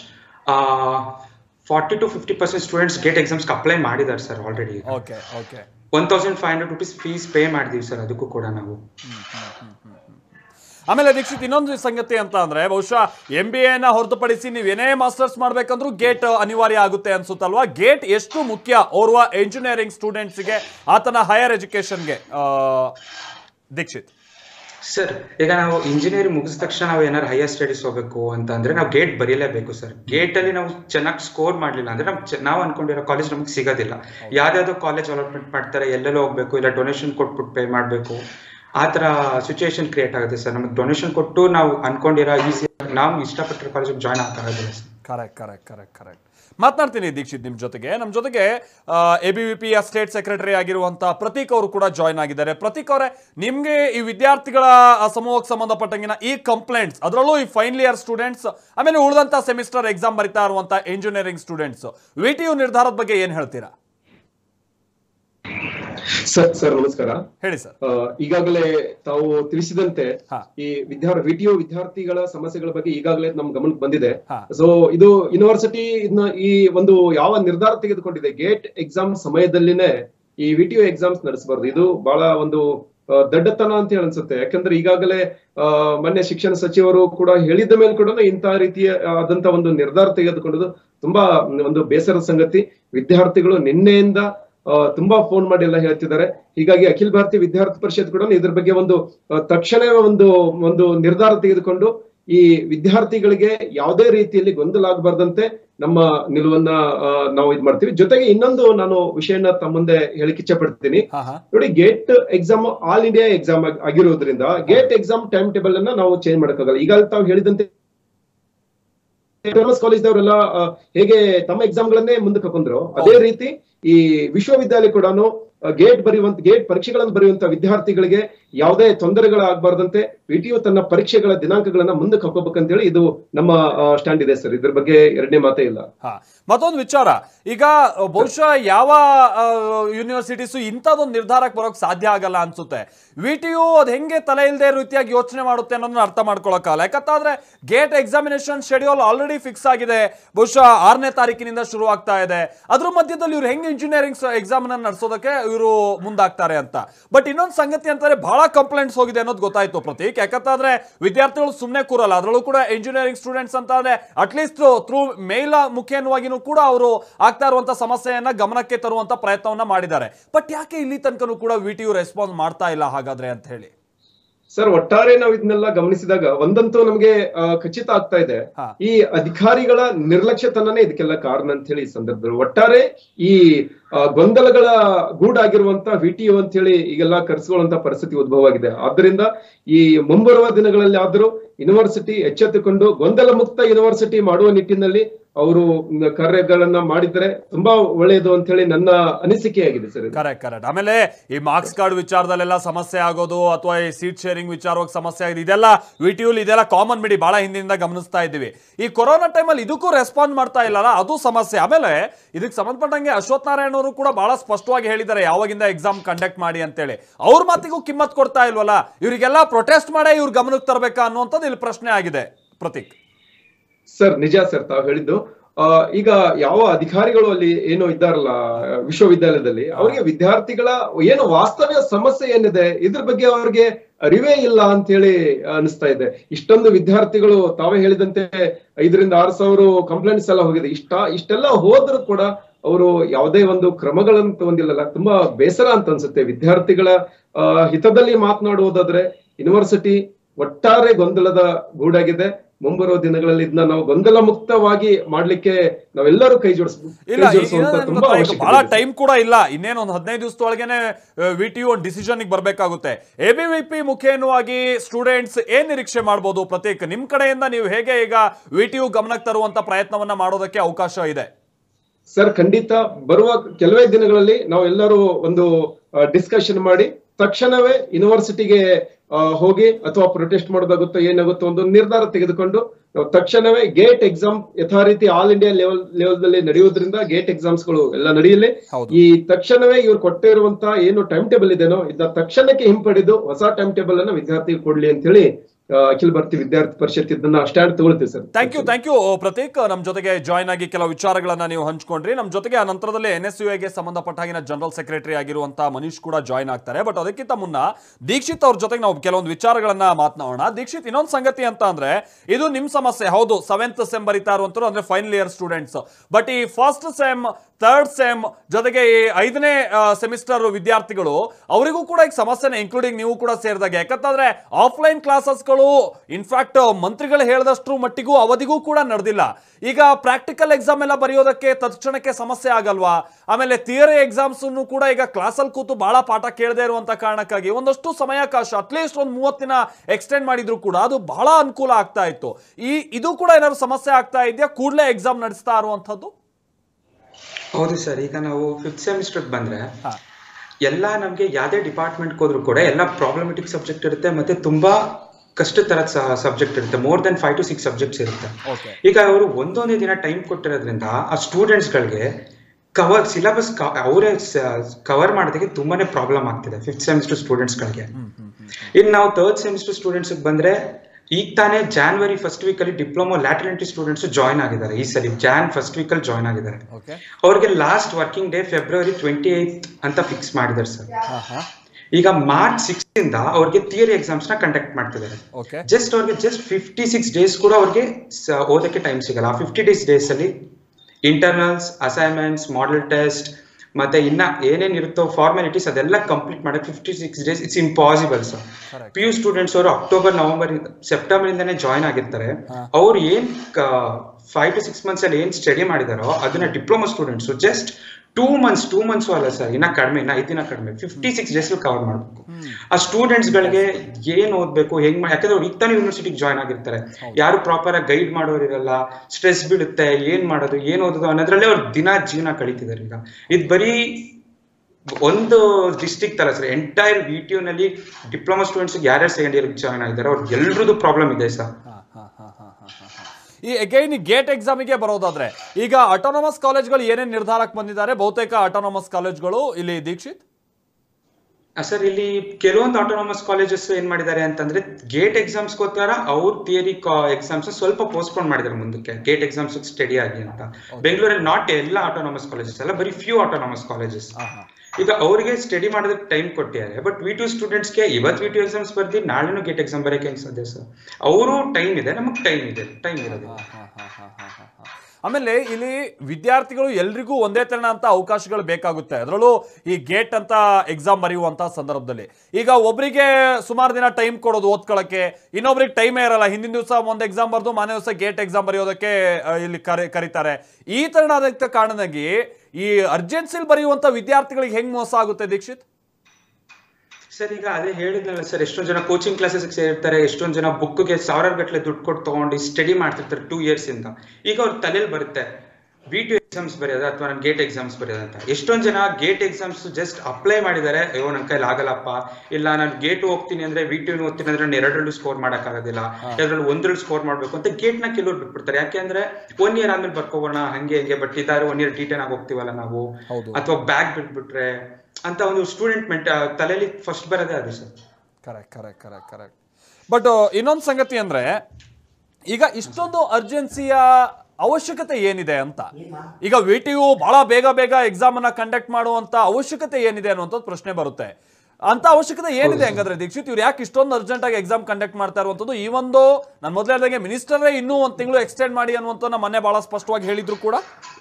forty to fifty percent students GATE ಎಕ್ಸಾಮ್ಸ್ಗೆ ಅಪ್ಲೈ ಮಾಡಿದ್ದಾರೆ sir already okay okay one thousand five hundred rupees fees pay ಮಾಡಿದೀವಿ ಸರ್ ಅದಕ್ಕೂ ಕೂಡ ನಾವು ಆಮೇಲೆ ದೀಕ್ಷಿತ್ ಇನ್ನೊಂದು ಸಂಗತಿ ಅಂತ ಅಂದ್ರೆ ಬಹುಶಃ ಎಂ ಬಿ ಎನ ಹೊರತುಪಡಿಸಿ ನೀವು ಏನೇ ಮಾಸ್ಟರ್ಸ್ ಮಾಡ್ಬೇಕಂದ್ರೂ ಗೇಟ್ ಅನಿವಾರ್ಯ ಆಗುತ್ತೆ ಅನ್ಸುತ್ತಲ್ವಾ ಗೇಟ್ ಎಷ್ಟು ಮುಖ್ಯ ಓರ್ವ ಇಂಜಿನಿಯರಿಂಗ್ ಸ್ಟೂಡೆಂಟ್ಸ್ಗೆ ಆತನ ಹೈಯರ್ ಎಜುಕೇಶನ್ಗೆ ದೀಕ್ಷಿತ್ ಸರ್ ಈಗ ನಾವು ಇಂಜಿನಿಯರಿಂಗ್ ಮುಗಿದ ತಕ್ಷಣ ನಾವು ಏನಾದ್ರು ಹೈಯರ್ ಸ್ಟಡೀಸ್ ಹೋಗ್ಬೇಕು ಅಂತ ಅಂದ್ರೆ ನಾವು ಗೇಟ್ ಬರೀಲೇಬೇಕು ಸರ್ ಗೇಟ್ ಅಲ್ಲಿ ನಾವು ಚೆನ್ನಾಗಿ ಸ್ಕೋರ್ ಮಾಡ್ಲಿಲ್ಲ ಅಂದ್ರೆ ನಮ್ ಚೆ- ನಾವು ಅನ್ಕೊಂಡಿರೋ ಕಾಲೇಜ್ ನಮಗೆ ಸಿಗೋದಿಲ್ಲ ಯಾವ್ದಾವ್ದೋ ಕಾಲೇಜ್ ಅಲಾಟ್ಮೆಂಟ್ ಮಾಡ್ತಾರೆ ಎಲ್ಲೆಲ್ಲೋ ಹೋಗ್ಬೇಕು ಇಲ್ಲ ಡೊನೇಷನ್ ಕೊಟ್ಬಿಟ್ಟು ಪೇ ಮಾಡಬೇಕು ಆ ಥರ ಸಿಚುವೇಶನ್ ಕ್ರಿಯೇಟ್ ಆಗುತ್ತೆ ಸರ್ ನಮಗೆ ಡೊನೇಷನ್ ಕೊಟ್ಟು ನಾವು ಅನ್ಕೊಂಡಿರೋ ಈಸಿ ನಾವು ಇಷ್ಟಪಟ್ಟಿರೋ ಕಾಲೇಜಿಗೆ ಜಾಯ್ನ್ ಆಗ್ತಾಗೋದಿಲ್ಲ sir correct correct correct correct ಮಾತನಾಡ್ತೀನಿ ದೀಕ್ಷಿತ್ ನಿಮ್ಮ ಜೊತೆಗೆ ನಮ್ಮ ಜೊತೆಗೆ A B V P state secretary ಆಗಿರುವಂಥ ಪ್ರತೀಕ್ ಅವರು ಕೂಡ ಜಾಯ್ನ್ ಆಗಿದ್ದಾರೆ ಪ್ರತೀಕ್ ಅವರೇ ನಿಮಗೆ ಈ ವಿದ್ಯಾರ್ಥಿಗಳ ಆ, ಸಮೂಹಕ್ಕೆ ಸಂಬಂಧಪಟ್ಟಂಗಿನ ಈ ಕಂಪ್ಲೇಂಟ್ಸ್ ಅದರಲ್ಲೂ ಈ ಫೈನಲ್ ಇಯರ್ ಸ್ಟೂಡೆಂಟ್ಸ್ ಆಮೇಲೆ ಉಳಿದಂಥ ಸೆಮಿಸ್ಟರ್ ಎಕ್ಸಾಮ್ ಬರಿತಾ ಇರುವಂಥ engineering students V T U ನಿರ್ಧಾರದ ಬಗ್ಗೆ ಏನು ಹೇಳ್ತೀರಾ ಸರ್ ಸರ್ ನಮಸ್ಕಾರ ಹೇಳಿ ಸರ್ ಆ, ಈಗಾಗಲೇ ತಾವು ತಿಳಿಸಿದಂತೆ ಹಾ. ಈ ವಿದ್ಯಾರ್ಥಿ ವಿಟಿಯು ವಿದ್ಯಾರ್ಥಿಗಳ ಸಮಸ್ಯೆಗಳ ಬಗ್ಗೆ ಈಗಾಗಲೇ ನಮ್ ಗಮನಕ್ಕೆ ಬಂದಿದೆ ಹಾ. ಸೊ ಇದು ಯೂನಿವರ್ಸಿಟಿ ಇದನ್ನ ಈ ಒಂದು ಯಾವ ನಿರ್ಧಾರ ತೆಗೆದುಕೊಂಡಿದೆ ಗೇಟ್ ಎಕ್ಸಾಮ್ ಸಮಯದಲ್ಲಿನೇ ಈ ವಿಟಿಯು ಎಕ್ಸಾಮ್ಸ್ ನಡೆಸಬಾರ್ದು ಇದು ಬಹಳ ಒಂದು ಆ, ದಡ್ಡತನ ಅಂತ ಹೇಳಿ ಅನ್ಸುತ್ತೆ ಯಾಕಂದ್ರೆ ಈಗಾಗಲೇ ಆ ಮೊನ್ನೆ ಶಿಕ್ಷಣ ಸಚಿವರು ಕೂಡ ಹೇಳಿದ ಮೇಲೆ ಕೂಡ ಇಂತಹ ರೀತಿಯ ಆದಂತ ಒಂದು ನಿರ್ಧಾರ ತೆಗೆದುಕೊಂಡದ್ದು ತುಂಬಾ ಒಂದು ಬೇಸರದ ಸಂಗತಿ ವಿದ್ಯಾರ್ಥಿಗಳು ನಿನ್ನೆಯಿಂದ ಆ, ತುಂಬಾ ಫೋನ್ ಮಾಡಿ ಎಲ್ಲ ಹೇಳ್ತಿದ್ದಾರೆ ಹೀಗಾಗಿ ಅಖಿಲ ಭಾರತೀಯ ವಿದ್ಯಾರ್ಥಿ ಪರಿಷತ್ ಕೂಡ ಇದ್ರ ಬಗ್ಗೆ ಒಂದು ಆ, ತಕ್ಷಣವೇ ಒಂದು ಒಂದು ನಿರ್ಧಾರ ತೆಗೆದುಕೊಂಡು ಈ ವಿದ್ಯಾರ್ಥಿಗಳಿಗೆ ಯಾವುದೇ ರೀತಿಯಲ್ಲಿ ಗೊಂದಲ ಆಗಬಾರ್ದಂತೆ ನಮ್ಮ ನಿಲುವನ್ನ ಆ, ನಾವು ಇದ್ ಮಾಡ್ತೀವಿ ಜೊತೆಗೆ ಇನ್ನೊಂದು ನಾನು ವಿಷಯನ ತಮ್ಮ ಮುಂದೆ ಹೇಳಿಕ್ ಇಚ್ಛೆ ಪಡ್ತೀನಿ ಹಾ ಹಾ ನೋಡಿ GATE exam all India exam ಆಗಿರೋದ್ರಿಂದ ಗೇಟ್ ಎಕ್ಸಾಮ್ ಟೈಮ್ ಟೇಬಲ್ ಅನ್ನ ನಾವು ಚೇಂಜ್ ಮಾಡಕ್ಕಾಗಲ್ಲ ಈಗ ತಾವು ಹೇಳಿದಂತೆ ಫೇಮಸ್ ಕಾಲೇಜ್ದವರೆಲ್ಲ ಹೇಗೆ ತಮ್ಮ ಎಕ್ಸಾಮ್ ಗಳನ್ನೇ ಮುಂದಕ್ಕೆ ಕೊಂದ್ರು ಅದೇ ರೀತಿ ಈ ವಿಶ್ವವಿದ್ಯಾಲಯ ಕೂಡ ಗೇಟ್ ಬರೆಯುವಂತ ಗೇಟ್ ಪರೀಕ್ಷೆಗಳನ್ನು ಬರೆಯುವಂತ ವಿದ್ಯಾರ್ಥಿಗಳಿಗೆ ಯಾವುದೇ ತೊಂದರೆಗಳಾಗಬಾರ್ದಂತೆ ವಿಟಿಯು ತನ್ನ ಪರೀಕ್ಷೆಗಳ ದಿನಾಂಕಗಳನ್ನ ಮುಂದಕ್ಕೆ ಹಾಕೋಬೇಕಂತ ಹೇಳಿ ಇದು ನಮ್ಮ ಸ್ಟ್ಯಾಂಡ್ ಇದೆ ಸರ್ ಇದ್ರ ಬಗ್ಗೆ ಎರಡನೇ ಮಾತೇ ಇಲ್ಲ ಹಾ ಮತ್ತೊಂದು ವಿಚಾರ ಈಗ ಅಹ್, ಬಹುಶಃ ಯಾವ ಯೂನಿವರ್ಸಿಟೀಸು ಇಂಥದ್ದೊಂದು ನಿರ್ಧಾರಕ್ಕೆ ಬರೋಕ್ ಸಾಧ್ಯ ಆಗಲ್ಲ ಅನ್ಸುತ್ತೆ ವಿ ಟಿ ಯು ಅದು ಹೆಂಗೆ ತಲೆ ಇಲ್ಲದೆ ರೀತಿಯಾಗಿ ಯೋಚನೆ ಮಾಡುತ್ತೆ ಅನ್ನೋದನ್ನ ಅರ್ಥ ಮಾಡ್ಕೊಳಕ್ಕಾಗಲ್ಲ ಯಾಕಂತಾದ್ರೆ GATE examination schedule already fix ಆಗಿದೆ ಬಹುಶಃ ಆರನೇ ತಾರೀಕಿನಿಂದ ಶುರು ಆಗ್ತಾ ಇದೆ ಅದ್ರ ಮಧ್ಯದಲ್ಲಿ ಇವ್ರು ಹೆಂಗೆ ಇಂಜಿನಿಯರಿಂಗ್ ಎಕ್ಸಾಮ್ ನಡೆಸೋದಕ್ಕೆ ಇವರು ಮುಂದಾಗ್ತಾರೆ ಅಂತ ಬಟ್ ಇನ್ನೊಂದು ಸಂಗತಿ ಅಂತಾರೆ ಬಹಳ ಕಂಪ್ಲೇಂಟ್ಸ್ ಹೋಗಿದೆ ಅನ್ನೋದು ಗೊತ್ತಾಯ್ತು ಪ್ರತೀಕ್ ಯಾಕಂತಂದ್ರೆ ವಿದ್ಯಾರ್ಥಿಗಳು ಸುಮ್ಮನೆ ಕೂರಲ್ಲ ಅದರಲ್ಲೂ ಕೂಡ ಇಂಜಿನಿಯರಿಂಗ್ ಸ್ಟೂಡೆಂಟ್ಸ್ ಅಂತ ಅಂದ್ರೆ ಅಟ್ಲೀಸ್ಟ್ ಥ್ರೂ ಮೇಲ್ ಮುಖೇನವಾಗಿನೂ ಕೂಡ ಅವರು ಆಗ್ತಾ ಇರುವಂತ ಸಮಸ್ಯೆಯನ್ನ ಗಮನಕ್ಕೆ ತರುವಂತ ಪ್ರಯತ್ನವನ್ನ ಮಾಡಿದ್ದಾರೆ ಬಟ್ ಯಾಕೆ ಇಲ್ಲಿ ತನಕನೂ ಕೂಡ ವಿ ಟಿ ಯು ರೆಸ್ಪಾನ್ಸ್ ಮಾಡ್ತಾ ಇಲ್ಲ ಹಾಗಾದ್ರೆ ಅಂತ ಹೇಳಿ ಸರ್ ಒಟ್ಟಾರೆ ನಾವು ಇದನ್ನೆಲ್ಲ ಗಮನಿಸಿದಾಗ ಒಂದಂತೂ ನಮಗೆ ಆ, ಖಚಿತ ಆಗ್ತಾ ಇದೆ ಹಾ. ಈ ಅಧಿಕಾರಿಗಳ ನಿರ್ಲಕ್ಷ್ಯತನನೇ ಇದಕ್ಕೆಲ್ಲ ಕಾರಣ ಅಂತ ಹೇಳಿ ಈ ಸಂದರ್ಭದಲ್ಲಿ ಒಟ್ಟಾರೆ ಈ ಆ, ಗೊಂದಲಗಳ ಗೂಡಾಗಿರುವಂತ ವಿಟಿಯು ಅಂತ ಹೇಳಿ ಈಗೆಲ್ಲ ಕರೆಸಿಕೊಳ್ಳುವಂತ ಪರಿಸ್ಥಿತಿ ಉದ್ಭವ ಆಗಿದೆ ಆದ್ರಿಂದ ಈ ಮುಂಬರುವ ದಿನಗಳಲ್ಲಿ ಆದರೂ ಯೂನಿವರ್ಸಿಟಿ ಎಚ್ಚೆತ್ತುಕೊಂಡು ಗೊಂದಲ ಮುಕ್ತ ಯೂನಿವರ್ಸಿಟಿ ಮಾಡುವ ನಿಟ್ಟಿನಲ್ಲಿ ಅವರು ಕಾರ್ಯಗಳನ್ನ ಮಾಡಿದ್ರೆ ತುಂಬಾ ಒಳ್ಳೆಯದು ಅಂತ ಹೇಳಿ ನನ್ನ ಅನಿಸಿಕೆಯಾಗಿದೆ ಸರ್ ಇದು. ಕರೆಕ್ಟ್ ಕರೆಕ್ಟ್ ಆಮೇಲೆ ಈ ಮಾರ್ಕ್ಸ್ ಕಾರ್ಡ್ ವಿಚಾರದಲ್ಲೆಲ್ಲ ಸಮಸ್ಯೆ ಆಗೋದು ಅಥವಾ ಈ ಸೀಟ್ ಶೇರಿಂಗ್ ವಿಚಾರವಾಗಿ ಸಮಸ್ಯೆ ಆಗಿದೆ ಇದೆಲ್ಲ ವಿ ಟಿ ಇದೆಲ್ಲ ಕಾಮನ್ ಬಿಡಿ ಬಹಳ ಹಿಂದಿನಿಂದ ಗಮನಿಸ್ತಾ ಇದ್ದೀವಿ ಈ ಕೊರೋನಾ ಟೈಮಲ್ಲಿ ಇದಕ್ಕೂ ರೆಸ್ಪಾನ್ಸ್ ಮಾಡ್ತಾ ಇಲ್ಲಲ್ಲ ಅದು ಸಮಸ್ಯೆ ಆಮೇಲೆ ಇದಕ್ಕೆ ಸಂಬಂಧಪಟ್ಟಂಗೆ ಅಶ್ವಥ್ ನಾರಾಯಣ ಅವರು ಕೂಡ ಬಹಳ ಸ್ಪಷ್ಟವಾಗಿ ಹೇಳಿದ್ದಾರೆ ಯಾವಾಗಿಂದ ಎಕ್ಸಾಮ್ ಕಂಡಕ್ಟ್ ಮಾಡಿ ಅಂತೇಳಿ ಅವ್ರ ಮಾತಿಗೂ ಕಿಮ್ಮತ್ ಕೊಡ್ತಾ ಇಲ್ವಲ್ಲ ಇವರಿಗೆಲ್ಲ ಪ್ರೊಟೆಸ್ಟ್ ಮಾಡೇ ಇವ್ರ ಗಮನಕ್ಕೆ ತರಬೇಕಾ ಅನ್ನುವಂಥದ್ದು ಇಲ್ಲಿ ಪ್ರಶ್ನೆ ಆಗಿದೆ ಪ್ರತೀಕ್ ಸರ್ ನಿಜ ಸರ್ ತಾವು ಹೇಳಿದ್ದು ಆ, ಈಗ ಯಾವ ಅಧಿಕಾರಿಗಳು ಅಲ್ಲಿ ಏನು ಇದ್ದಾರಲ್ಲ ವಿಶ್ವವಿದ್ಯಾಲಯದಲ್ಲಿ ಅವರಿಗೆ ವಿದ್ಯಾರ್ಥಿಗಳ ಏನು ವಾಸ್ತವ್ಯ ಸಮಸ್ಯೆ ಏನಿದೆ ಇದ್ರ ಬಗ್ಗೆ ಅವ್ರಿಗೆ ಅರಿವೇ ಇಲ್ಲ ಅಂತ ಹೇಳಿ ಅನಿಸ್ತಾ ಇದೆ ಇಷ್ಟೊಂದು ವಿದ್ಯಾರ್ಥಿಗಳು ತಾವೇ ಹೇಳಿದಂತೆ ಐದರಿಂದ ಆರು ಸಾವಿರ ಕಂಪ್ಲೇಂಟ್ಸ್ ಎಲ್ಲ ಹೋಗಿದೆ ಇಷ್ಟ ಇಷ್ಟೆಲ್ಲ ಹೋದ್ರು ಕೂಡ ಅವರು ಯಾವುದೇ ಒಂದು ಕ್ರಮಗಳನ್ನು ತಗೊಂಡಿಲ್ಲಲ್ಲ ತುಂಬಾ ಬೇಸರ ಅಂತ ಅನ್ಸುತ್ತೆ ವಿದ್ಯಾರ್ಥಿಗಳ ಆ, ಹಿತದಲ್ಲಿ ಮಾತನಾಡುವುದಾದ್ರೆ ಯೂನಿವರ್ಸಿಟಿ ಒಟ್ಟಾರೆ ಗೊಂದಲದ ಗೂಡಾಗಿದೆ ಮುಂಬರುವ ದಿನಗಳಲ್ಲಿ ಇದನ್ನ ನಾವು ಗೊಂದಲ ಮುಕ್ತವಾಗಿ ಮಾಡ್ಲಿಕ್ಕೆ ನಾವೆಲ್ಲರೂ ಕೈ ಜೋಡಿಸ್ ಇಲ್ಲ ಕೈ ಜೋಡಿಸುವಂತ ಇನ್ನೊಂದು ತುಂಬಾ ಈಗ ಅವಶ್ಯಕತೆ ಬಹಳ ಇದೆ. ಟೈಮ್ ಕೂಡ ಇಲ್ಲ ಇನ್ನೇನು ಒಂದು ಹದಿನೈದು ದಿವಸದೊಳಗೇನೆ ವಿ ಟಿ ಯು ಒಂದು ಡಿಸಿಷನ್ ಬರಬೇಕಾಗುತ್ತೆ ಎ ಬಿ ವಿ ಪಿ ಮುಖೇನವಾಗಿ ಸ್ಟೂಡೆಂಟ್ಸ್ ಏನ್ ನಿರೀಕ್ಷೆ ಮಾಡ್ಬೋದು ಪ್ರತೀಕ್ ನಿಮ್ ಕಡೆಯಿಂದ ನೀವು ಹೇಗೆ ಈಗ ವಿ ಟಿ ಯು ಗಮನಕ್ಕೆ ತರುವಂತ ಪ್ರಯತ್ನವನ್ನ ಮಾಡೋದಕ್ಕೆ ಅವಕಾಶ ಇದೆ ಸರ್ ಖಂಡಿತ ಬರುವ ಕೆಲವೇ ದಿನಗಳಲ್ಲಿ ನಾವು ಎಲ್ಲರೂ ಒಂದು ಡಿಸ್ಕಷನ್ ಮಾಡಿ ತಕ್ಷಣವೇ ಯೂನಿವರ್ಸಿಟಿಗೆ ಆ, ಹೋಗಿ ಅಥವಾ ಪ್ರೊಟೆಸ್ಟ್ ಮಾಡೋದಾಗುತ್ತೋ ಏನಾಗುತ್ತೋ ಒಂದು ನಿರ್ಧಾರ ತೆಗೆದುಕೊಂಡು ನಾವು ತಕ್ಷಣವೇ ಗೇಟ್ ಎಕ್ಸಾಮ್ ಯಥಾ ರೀತಿ ಆಲ್ ಇಂಡಿಯಾ ಲೆವೆಲ್ ಲೆವೆಲ್ ನಿಡೆಯುವುದರಿಂದ ಗೇಟ್ ಎಕ್ಸಾಮ್ಸ್ ಗಳು ಎಲ್ಲ ನಡೆಯಲಿ ಹೌದು. ಈ ತಕ್ಷಣವೇ ಇವ್ರು ಕೊಟ್ಟಿರುವಂತ ಏನು ಟೈಮ್ ಟೇಬಲ್ ಇದೆನೋ ಇದನ್ನ ತಕ್ಷಣಕ್ಕೆ ಹಿಂಪಡೆದು ಹೊಸ ಟೈಮ್ ಟೇಬಲ್ ಅನ್ನ ವಿದ್ಯಾರ್ಥಿಗೆ ಕೊಡ್ಲಿ ಅಂತ ಹೇಳಿ ಆ, ಅಖಿಲ ಭಾರತೀಯ ವಿದ್ಯಾರ್ಥಿ ಪರಿಷತ್ ಇದನ್ನ ಸ್ಟ್ಯಾಂಡ್ ತಗೊಳ್ತೀವಿ sir thank you thank you Prateek ನಮ್ಮ ಜೊತೆಗೆ ಜಾಯ್ನ್ ಆಗಿ ಕೆಲವು ವಿಚಾರಗಳನ್ನ ನೀವು ಹಂಚ್ಕೊಂಡ್ರಿ ನಮ್ಮ ಜೊತೆಗೆ ಆ ನಂತರದಲ್ಲಿ ಎನ್ ಎಸ್ ಯು ಗೆ ಸಂಬಂಧಪಟ್ಟ ಹಾಗಿನ ಜನರಲ್ ಸೆಕ್ರೆಟರಿ ಆಗಿರುವಂತ ಮನೀಶ್ ಕೂಡ ಜಾಯ್ನ್ ಆಗ್ತಾರೆ ಬಟ್ ಅದಕ್ಕಿಂತ ಮುನ್ನ ದೀಕ್ಷಿತ್ ಅವ್ರ ಜೊತೆಗೆ ನಾವು ಕೆಲವೊಂದು ವಿಚಾರಗಳನ್ನ ಮಾತನಾಡೋಣ ದೀಕ್ಷಿತ್ ಇನ್ನೊಂದು ಸಂಗತಿ ಅಂತ ಅಂದ್ರೆ ಇದು ನಿಮ್ ಸಮಸ್ಯೆ ಹೌದು ಸೆವೆಂತ್ ಸೆಮ್ ಬರೀತಾ ಇರುವಂತರು ಅಂದ್ರೆ ಫೈನಲ್ ಇಯರ್ ಸ್ಟೂಡೆಂಟ್ಸ್ ಬಟ್ ಈ ಫಸ್ಟ್ ಸೆಮ್ ಥರ್ಡ್ ಸೆಮ್ ಜೊತೆಗೆ ಈ ಐದನೇ ಸೆಮಿಸ್ಟರ್ ವಿದ್ಯಾರ್ಥಿಗಳು ಅವರಿಗೂ ಕೂಡ ಈಗ ಸಮಸ್ಯೆನೇ ಇನ್ಕ್ಲೂಡಿಂಗ್ ನೀವು ಕೂಡ ಸೇರಿದಾಗ ಯಾಕಂತಂದ್ರೆ ಆಫ್ಲೈನ್ ಕ್ಲಾಸಸ್ಗಳು ಇನ್ಫ್ಯಾಕ್ಟ್ ಮಂತ್ರಿಗಳು ಹೇಳಿದಷ್ಟು ಮಟ್ಟಿಗೂ ಅವಧಿಗೂ ಕೂಡ ನಡೆದಿಲ್ಲ ಈಗ ಪ್ರಾಕ್ಟಿಕಲ್ ಎಕ್ಸಾಮ್ ಎಲ್ಲ ಬರೆಯೋದಕ್ಕೆ ತಕ್ಷಣಕ್ಕೆ ಸಮಸ್ಯೆ ಆಗಲ್ವಾ ಆಮೇಲೆ ಥಿಯರಿ ಎಕ್ಸಾಮ್ಸ್ ಕೂಡ ಈಗ ಕ್ಲಾಸಲ್ಲಿ ಕೂತು ಬಹಳ ಪಾಠ ಕೇಳದೇ ಇರುವಂತ ಕಾರಣಕ್ಕಾಗಿ ಒಂದಷ್ಟು ಸಮಯಾವಕಾಶ ಅಟ್ಲೀಸ್ಟ್ ಒಂದು ಮೂವತ್ತು ದಿನ ಎಕ್ಸ್ಟೆಂಡ್ ಮಾಡಿದ್ರು ಕೂಡ ಅದು ಬಹಳ ಅನುಕೂಲ ಆಗ್ತಾ ಇತ್ತು ಈ ಇದು ಕೂಡ ಏನಾದ್ರು ಸಮಸ್ಯೆ ಆಗ್ತಾ ಇದೆಯಾ ಕೂಡಲೇ ಎಕ್ಸಾಮ್ ನಡೆಸ್ತಾ ಇರುವಂತದ್ದು ಹೌದು ಸರ್ ಈಗ ನಾವು ಫಿಫ್ತ್ ಸೆಮಿಸ್ಟರ್ ಬಂದ್ರೆ ಹಾ. ಎಲ್ಲ ನಮ್ಗೆ ಯಾವ್ದೇ ಡಿಪಾರ್ಟ್ಮೆಂಟ್ ಹೋದ್ರು ಕೂಡ ಎಲ್ಲ ಪ್ರಾಬ್ಲಮೆಟಿಕ್ ಸಬ್ಜೆಕ್ಟ್ ಇರುತ್ತೆ ಮತ್ತೆ ತುಂಬಾ ಕಷ್ಟ ತರದ ಸಬ್ಜೆಕ್ಟ್ ಇರುತ್ತೆ more than five to six subjects ಇರುತ್ತೆ ಓಕೆ ಈಗ ಅವರು ಒಂದೊಂದೇ ದಿನ ಟೈಮ್ ಕೊಟ್ಟಿರೋದ್ರಿಂದ ಆ ಸ್ಟೂಡೆಂಟ್ಸ್ಗಳಿಗೆ ಕವರ್ ಸಿಲೆಬಸ್ ಅವರೇ ಕವರ್ ಮಾಡೋದಕ್ಕೆ ತುಂಬಾನೇ ಪ್ರಾಬ್ಲಮ್ ಆಗ್ತಿದೆ ಫಿಫ್ತ್ ಸೆಮಿಸ್ಟರ್ ಸ್ಟೂಡೆಂಟ್ಸ್ಗಳಿಗೆ ಇನ್ನು ನಾವು ಥರ್ಡ್ ಸೆಮಿಸ್ಟರ್ ಸ್ಟೂಡೆಂಟ್ಸ್ ಬಂದ್ರೆ ಈಗ ತಾನೇ ಜಾನ್ವರಿ ಫಸ್ಟ್ ವೀಕ್ ಅಲ್ಲಿ diploma lateral entry students join ಆಗಿದ್ದಾರೆ ಈ ಸರಿ ಜಾನ್ ಫಸ್ಟ್ ವೀಕ್ ಅಲ್ಲಿ ಜಾಯ್ನ್ ಆಗಿದ್ದಾರೆ ಓಕೆ ಅವ್ರಿಗೆ last working day February twenty eight ಅಂತ ಫಿಕ್ಸ್ ಮಾಡಿದ್ದಾರೆ ಸರ್ ಹಾ ಹಾ ಈಗ ಮಾರ್ಚ್ ಸಿಕ್ಸ್ ಇಂದ ಅವ್ರಿಗೆ ಥಿಯರಿ ಎಕ್ಸಾಮ್ಸ್ ನ ಕಂಡಕ್ಟ್ ಮಾಡ್ತಿದ್ದಾರೆ ಓಕೆ ಜಸ್ಟ್ ಅವ್ರಿಗೆ ಜಸ್ಟ್ ಫಿಫ್ಟಿ ಸಿಕ್ಸ್ ಡೇಸ್ ಕೂಡ ಅವ್ರಿಗೆ ಸ- ಓದಕ್ಕೆ ಟೈಮ್ ಸಿಗಲ್ಲ ಆ ಫಿಫ್ಟಿ ಡೇಸ್ ಡೇಸ್ ಅಲ್ಲಿ ಇಂಟರ್ನಲ್ಸ್ ಅಸೈನ್ಮೆಂಟ್ಸ್ ಮಾಡೆಲ್ ಟೆಸ್ಟ್ ಮತ್ತೆ ಇನ್ನ ಏನೇನ್ ಇರುತ್ತೋ ಫಾರ್ಮಾಲಿಟೀಸ್ ಅದೆಲ್ಲ ಕಂಪ್ಲೀಟ್ ಮಾಡಕ್ಕೆ fifty six days it's impossible sir Correct. P U students ಅವರು ಅಕ್ಟೋಬರ್ ನವೆಂಬರ್ ಸೆಪ್ಟೆಂಬರ್ ಇಂದಾನೆ ಜಾಯ್ನ್ ಆಗಿರ್ತಾರೆ ಹಾ. ಅವ್ರು ಏನ್ ಫೈವ್ ಟು ಸಿಕ್ಸ್ ಮಂತ್ಸ್ ಅಲ್ಲಿ ಏನ್ ಸ್ಟಡಿ ಮಾಡಿದಾರೋ ಅದನ್ನ diploma students just two months two months ಅಲ್ಲ ಸರ್ ಇನ್ನ ಕಡಿಮೆ ಇನ್ನ ಐದು ದಿನ ಕಡಿಮೆ ಫಿಫ್ಟಿ ಸಿಕ್ಸ್ ಡೇಸ್ ಕವರ್ ಮಾಡಬೇಕು ಆ ಸ್ಟೂಡೆಂಟ್ಸ್ ಗಳಿಗೆ ಏನ್ ಓದ್ಬೇಕು ಹೆಂಗ್ ಮಾ- ಯಾಕಂದ್ರೆ ಅವ್ರು ಈಗ ತಾನೇ ಯೂನಿವರ್ಸಿಟಿಗೆ ಜಾಯ್ನ್ ಆಗಿರ್ತಾರೆ ಯಾರು ಪ್ರಾಪರ್ ಆಗಿ ಗೈಡ್ ಮಾಡೋರು ಇರಲ್ಲ ಸ್ಟ್ರೆಸ್ ಬೀಳುತ್ತೆ ಏನ್ ಮಾಡೋದು ಏನ್ ಓದೋದು ಅನ್ನೋದ್ರಲ್ಲೇ ಅವ್ರ ದಿನ ಜೀವನ ಕಳೀತಿದ್ದಾರೆ ಈಗ ಇದು ಬರೀ ಒಂದು ಡಿಸ್ಟಿಕ್ ತರ ಸರ್ ಎಂಟೈರ್ ವಿ ಟಿ ನಲ್ಲಿ ಡಿಪ್ಲೊಮಾ ಸ್ಟೂಡೆಂಟ್ಸ್ ಯಾರ್ಯಾರು ಸೆಕೆಂಡ್ ಇಯರ್ ಜಾಯ್ನ್ ಆಗಿದ್ದಾರೆ ಅವ್ರು ಎಲ್ರದ್ದು ಪ್ರಾಬ್ಲಮ್ ಇದೆ ಸರ್ ಹಾ, ಹಾ, ಹಾ, ಹಾ, ಹಾ, ಹಾ, ಹಾ. ಈ ಅಗೈನ್ ಗೇಟ್ ಎಕ್ಸಾಮಿಗೆ ಬರೋದಾದ್ರೆ ಈಗ ಅಟೋನಮಸ್ ಕಾಲೇಜ್ಗಳು ಏನೇನ್ ನಿರ್ಧಾರಕ್ಕೆ ಬಂದಿದ್ದಾರೆ ಬಹುತೇಕ ಅಟೋನಮಸ್ ಕಾಲೇಜ್ಗಳು ಇಲ್ಲಿ ದೀಕ್ಷಿತ್ ಸರ್ ಇಲ್ಲಿ ಕೆಲವೊಂದು ಆಟೋನಮಸ್ ಕಾಲೇಜಸ್ ಏನ್ ಮಾಡಿದ್ದಾರೆ ಅಂತಂದ್ರೆ ಗೇಟ್ ಎಕ್ಸಾಮ್ಸ್ಗೋಸ್ಕರ ಅವ್ರ ಥಿಯರಿ ಎಕ್ಸಾಮ್ಸ್ ಸ್ವಲ್ಪ ಪೋಸ್ಟ್ಪೋನ್ ಮಾಡಿದ್ದಾರೆ ಮುಂದಕ್ಕೆ ಗೇಟ್ ಎಕ್ಸಾಮ್ಸ್ ಸ್ಟಡಿ ಆಗಿ ಅಂತ ಬೆಂಗಳೂರಲ್ಲಿ ನಾಟ್ ಎಲ್ಲ ಆಟೋನಮಸ್ ಕಾಲೇಜಸ್ ಅಲ್ಲ ಬರೀ ಫ್ಯೂ ಆಟೋನಮಸ್ ಕಾಲೇಜಸ್ ಹಾ, ಹಾ. ಈಗ ಅವರಿಗೆ ಸ್ಟಡಿ ಮಾಡೋದಕ್ಕೆ ಟೈಮ್ ಕೊಟ್ಟಿದ್ದಾರೆ ಬಟ್ ವಿ ಟು ಸ್ಟೂಡೆಂಟ್ಸ್ಗೆ ಇವತ್ತು ವಿ ಟು ಎಕ್ಸಾಮ್ಸ್ ಬರ್ದಿ ನಾಳೆನೂ ಗೇಟ್ ಎಕ್ಸಾಮ್ ಬರೋಕೆ ಹೆಂಗ್ ಸಾಧ್ಯ ಸರ್ ಅವರು ಟೈಮ್ ಇದೆ ನಮಗೆ ಟೈಮ್ ಇದೆ ಟೈಮ್ ಇರೋದಿಲ್ಲ ಹಾ, ಹಾ, ಹಾ, ಹಾ, ಹಾ, ಹಾ. ಆಮೇಲೆ ಇಲ್ಲಿ ವಿದ್ಯಾರ್ಥಿಗಳು ಎಲ್ರಿಗೂ ಒಂದೇ ತೆರನ ಅಂತ ಅವಕಾಶಗಳು ಬೇಕಾಗುತ್ತೆ ಅದರಲ್ಲೂ ಈ ಗೇಟ್ ಅಂತ ಎಕ್ಸಾಮ್ ಬರೆಯುವಂತ ಸಂದರ್ಭದಲ್ಲಿ ಈಗ ಒಬ್ರಿಗೆ ಸುಮಾರು ದಿನ ಟೈಮ್ ಕೊಡೋದು ಓದ್ಕೊಳ್ಳೋಕೆ ಇನ್ನೊಬ್ರಿಗೆ ಟೈಮೇ ಇರಲ್ಲ ಹಿಂದಿನ ದಿವಸ ಒಂದು ಎಕ್ಸಾಮ್ ಬರೆದು ಮಾನೇ ದಿವಸ ಗೇಟ್ ಎಕ್ಸಾಮ್ ಬರೆಯೋದಕ್ಕೆ ಆ, ಇಲ್ಲಿ ಕರೆ ಕರೀತಾರೆ ಈ ತರನಾದ ಕಾರಣವಾಗಿ ಈ ಅರ್ಜೆನ್ಸಿಲ್ ಬರೆಯುವಂತ ವಿದ್ಯಾರ್ಥಿಗಳಿಗೆ ಹೆಂಗ್ ಮೋಸ ಆಗುತ್ತೆ ದೀಕ್ಷಿತ್ ಸರ್ ಈಗ ಅದೇ ಹೇಳಿದ್ನಲ್ಲ ಸರ್ ಎಷ್ಟೊಂದು ಜನ ಕೋಚಿಂಗ್ ಕ್ಲಾಸಸ್ ಸೇರ್ತಾರೆ ಎಷ್ಟೊಂದು ಜನ ಬುಕ್ಗೆ ಸಾವಿರಾರು ಗಟ್ಟಲೆ ದುಡ್ಡು ಕೊಟ್ಟು ತಗೊಂಡು ಸ್ಟಡಿ ಮಾಡ್ತಿರ್ತಾರೆ ಟೂ ಇಯರ್ಸ್ ಇಂದ ಈಗ ಅವ್ರ ತಲೆಯಲ್ಲಿ ಬರುತ್ತೆ ವಿ ಟು ಎಕ್ಸಾಮ್ಸ್ ಬರೆಯೋದು ಅಥವಾ ನಾನು ಗೇಟ್ ಎಕ್ಸಾಮ್ಸ್ ಬರೆಯೋದು ಅಂತ ಎಷ್ಟೊಂದು ಜನ ಗೇಟ್ ಎಕ್ಸಾಮ್ಸ್ ಜಸ್ಟ್ ಅಪ್ಲೈ ಮಾಡಿದ್ದಾರೆ ಅಯ್ಯೋ ನನ್ನ ಕೈಲಿ ಆಗಲ್ಲಪ್ಪ ಇಲ್ಲ ನಾನು ಗೇಟ್ ಹೋಗ್ತೀನಿ ಅಂದ್ರೆ ವಿ ಟು ಓದ್ತೀನಿ ಅಂದ್ರೆ ನಾನು ಎರಡರಲ್ಲೂ ಸ್ಕೋರ್ ಮಾಡೋಕ್ಕಾಗೋದಿಲ್ಲ ಎರಡರಲ್ಲಿ ಒಂದರಲ್ಲಿ ಸ್ಕೋರ್ ಮಾಡ್ಬೇಕು ಅಂತ ಗೇಟ್ ನ ಕೆಲವ್ರು ಬಿಟ್ಬಿಡ್ತಾರೆ ಯಾಕೆಂದ್ರೆ ಒನ್ ಇಯರ್ ಆದ್ಮೇಲೆ ಬರ್ಕೋಬೋಣ ಹಂಗೆ ಹಿಂಗೆ ಬಟ್ ಇದಾರೆ ಒನ್ ಇಯರ್ ಟೀಟನ್ ಆಗಿ ಹೋಗ್ತೀವಲ್ಲ ನಾವು ಹೌದು. ಅಥವಾ ಬ್ಯಾಗ್ ಬಿಟ್ಬಿಟ್ರೆ ಅಂತ ಒಂದು ಸ್ಟೂಡೆಂಟ್ ಮೆಂಟ್ ತಲೆಯಲ್ಲಿ ಫಸ್ಟ್ ಬರೋದೇ ಅದು sir correct correct correct correct but ಇನ್ನೊಂದು ಸಂಗತಿ ಅಂದ್ರೆ ಈಗ ಇಷ್ಟೊಂದು ಅರ್ಜೆನ್ಸಿಯ ಅವಶ್ಯಕತೆ ಏನಿದೆ ಅಂತ ಈಗ ವಿ ಟಿ ಯು ಬಹಳ ಬೇಗ ಬೇಗ ಎಕ್ಸಾಮ್ ಅನ್ನ ಕಂಡಕ್ಟ್ ಮಾಡುವಂತ ಅವಶ್ಯಕತೆ ಏನಿದೆ ಅನ್ನುವಂಥದ್ದು ಪ್ರಶ್ನೆ ಬರುತ್ತೆ ಅಂತ ಅವಶ್ಯಕತೆ ಏನಿದೆ ಹಂಗಾದ್ರೆ ದೀಕ್ಷಿತ್ ಇವ್ರು ಯಾಕೆ ಇಷ್ಟೊಂದು ಅರ್ಜೆಂಟ್ ಆಗಿ ಎಕ್ಸಾಮ್ ಕಂಡಕ್ಟ್ ಮಾಡ್ತಾ ಇರುವಂತದ್ದು ಈ ಒಂದು ನಾನು ಮೊದಲೇ ಹೇಳಿದಂಗೆ ಮಿನಿಸ್ಟರೇ ಇನ್ನೂ ಒಂದು ತಿಂಗಳು ಎಕ್ಸ್ಟೆಂಡ್ ಮಾಡಿ ಅನ್ನುವಂಥ ಮೊನ್ನೆ ಬಹಳ ಸ್ಪಷ್ಟವಾಗಿ ಹೇಳಿದ್ರು ಕೂಡ